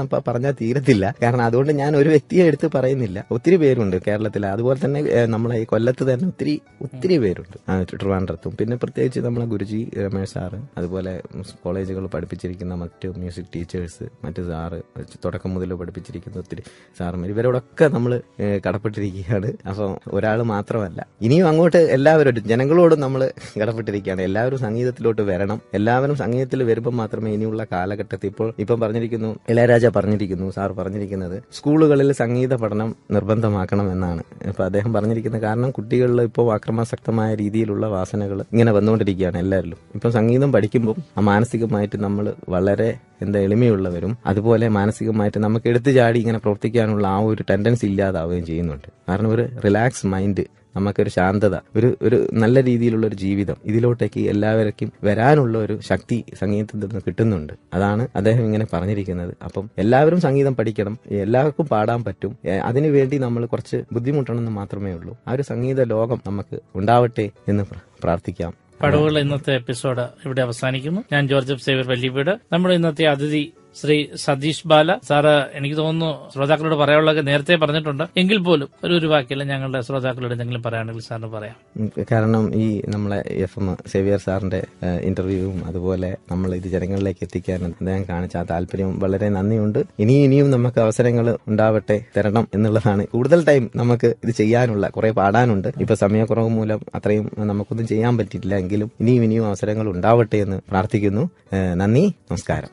അപ്പൊ പറഞ്ഞാൽ തീരത്തില്ല കാരണം അതുകൊണ്ട് ഞാൻ ഒരു വ്യക്തിയെ എടുത്ത് പറയുന്നില്ല ഒത്തിരി പേരുണ്ട് കേരളത്തിൽ അതുപോലെ തന്നെ ഏഹ്, നമ്മളെ ഈ കൊല്ലത്ത് തന്നെ ഒത്തിരി ഒത്തിരി പേരുണ്ട് ആ, ട്രിവാൻഡ്രത്തും പിന്നെ പ്രത്യേകിച്ച് നമ്മളെ ഗുരുജി രമേശ് സാറ് അതുപോലെ കോളേജുകൾ പഠിപ്പിച്ചിരിക്കുന്ന മറ്റ് മ്യൂസിക് ടീച്ചേഴ്സ് മറ്റ് സാറ് തുടക്കം മുതൽ പഠിപ്പിച്ചിരിക്കുന്ന ഒത്തിരി സാറുമാർ ഇവരോടൊക്കെ നമ്മൾ കടപ്പെട്ടിരിക്കുകയാണ് അപ്പം ഒരാൾ മാത്രമല്ല ഇനിയും അങ്ങോട്ട് എല്ലാവരോടും ജനങ്ങളോടും നമ്മൾ കടപ്പെട്ടിരിക്കുകയാണ് എല്ലാവരും സംഗീതത്തിലോട്ട് വരണം എല്ലാവരും സംഗീതത്തിൽ വരുമ്പോൾ മാത്രമേ ഇനിയുള്ള കാലഘട്ടത്തിൽ ഇപ്പോൾ ഇപ്പം പറഞ്ഞിരിക്കുന്നു ഇളയരാജ പറഞ്ഞിരിക്കുന്നു സാർ പറഞ്ഞിരിക്കുന്നത് സ്കൂളുകളിൽ സംഗീത പഠനം നിർബന്ധമാക്കണം എന്നാണ് ഇപ്പൊ അദ്ദേഹം പറഞ്ഞിരിക്കുന്ന കാരണം കുട്ടികളിൽ ഇപ്പോൾ അക്രമാസക്തമായ രീതിയിലുള്ള വാസനകൾ ഇങ്ങനെ വന്നുകൊണ്ടിരിക്കുകയാണ് എല്ലാവരിലും ഇപ്പം സംഗീതം പഠിക്കുമ്പോൾ ആ മാനസികമായിട്ട് നമ്മൾ വളരെ എന്താ എളിമയുള്ളവരും അതുപോലെ മാനസികമായിട്ട് നമുക്ക് എടുത്തു ചാടി ഇങ്ങനെ പ്രവർത്തിക്കാനുള്ള ആ ഒരു ടെൻഡൻസി ഇല്ലാതാവുകയും ചെയ്യുന്നുണ്ട് കാരണം ഒരു റിലാക്സ് മൈൻഡ് നമുക്കൊരു ശാന്തത ഒരു ഒരു നല്ല രീതിയിലുള്ള ഒരു ജീവിതം ഇതിലോട്ടേക്ക് എല്ലാവർക്കും വരാനുള്ള ഒരു ശക്തി സംഗീതത്തിൽ നിന്ന് കിട്ടുന്നുണ്ട് അതാണ് അദ്ദേഹം ഇങ്ങനെ പറഞ്ഞിരിക്കുന്നത് അപ്പം എല്ലാവരും സംഗീതം പഠിക്കണം എല്ലാവർക്കും പാടാൻ പറ്റും ഏ, അതിനുവേണ്ടി നമ്മൾ കുറച്ച് ബുദ്ധിമുട്ടണമെന്ന് മാത്രമേ ഉള്ളൂ ആ ഒരു സംഗീത ലോകം നമുക്ക് ഉണ്ടാവട്ടെ എന്ന് പ്ര- പ്രാർത്ഥിക്കാം പടവുകൾ ഇന്നത്തെ എപ്പിസോഡ് ഇവിടെ അവസാനിക്കുന്നു ഞാൻ ജോർജ് എഫ് സേവ്യർ വല്ലിവീട് നമ്മുടെ ഇന്നത്തെ അതിഥി ശ്രീ സതീഷ് ബാല സാറ് എനിക്ക് തോന്നുന്നു ശ്രോതാക്കളോട് പറയാനുള്ളതൊക്കെ നേരത്തെ പറഞ്ഞിട്ടുണ്ട് എങ്കിൽ പോലും ഒരു ഒരു വാക്കില്ല ഞങ്ങളുടെ ശ്രോതാക്കളോട് എന്തെങ്കിലും പറയാണെങ്കിൽ സാറിന് പറയാം ഉം, കാരണം ഈ നമ്മളെ എഫ് എം സേവിയർ സാറിന്റെ ഏഹ്, ഇന്റർവ്യൂവും അതുപോലെ നമ്മൾ ഇത് ജനങ്ങളിലേക്ക് എത്തിക്കാൻ അദ്ദേഹം കാണിച്ച ആ താല്പര്യം വളരെ നന്ദിയുണ്ട് ഇനിയും ഇനിയും നമുക്ക് അവസരങ്ങൾ ഉണ്ടാവട്ടെ തരണം എന്നുള്ളതാണ് കൂടുതൽ ടൈം നമുക്ക് ഇത് ചെയ്യാനുള്ള കുറെ പാടാനുണ്ട് ഇപ്പൊ സമയക്കുറവ് മൂലം അത്രയും നമുക്കൊന്നും ചെയ്യാൻ പറ്റിയിട്ടില്ല എങ്കിലും ഇനിയും ഇനിയും അവസരങ്ങൾ ഉണ്ടാവട്ടെ എന്ന് പ്രാർത്ഥിക്കുന്നു ഏഹ്, നന്ദി നമസ്കാരം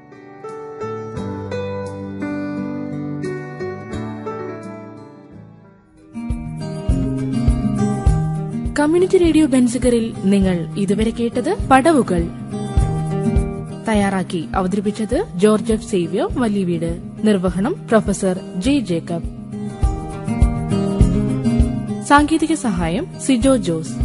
കമ്മ്യൂണിറ്റി റേഡിയോ ബെൻസുകരിൽ നിങ്ങൾ ഇതുവരെ കേട്ടത് പടവുകൾ തയ്യാറാക്കി അവതരിപ്പിച്ചത് ജോർജ് എഫ് സേവ്യോ വലിയവീട് നിർവഹണം പ്രൊഫസർ ജെ ജേക്കബ് സാങ്കേതിക സഹായം സിജോ ജോസ്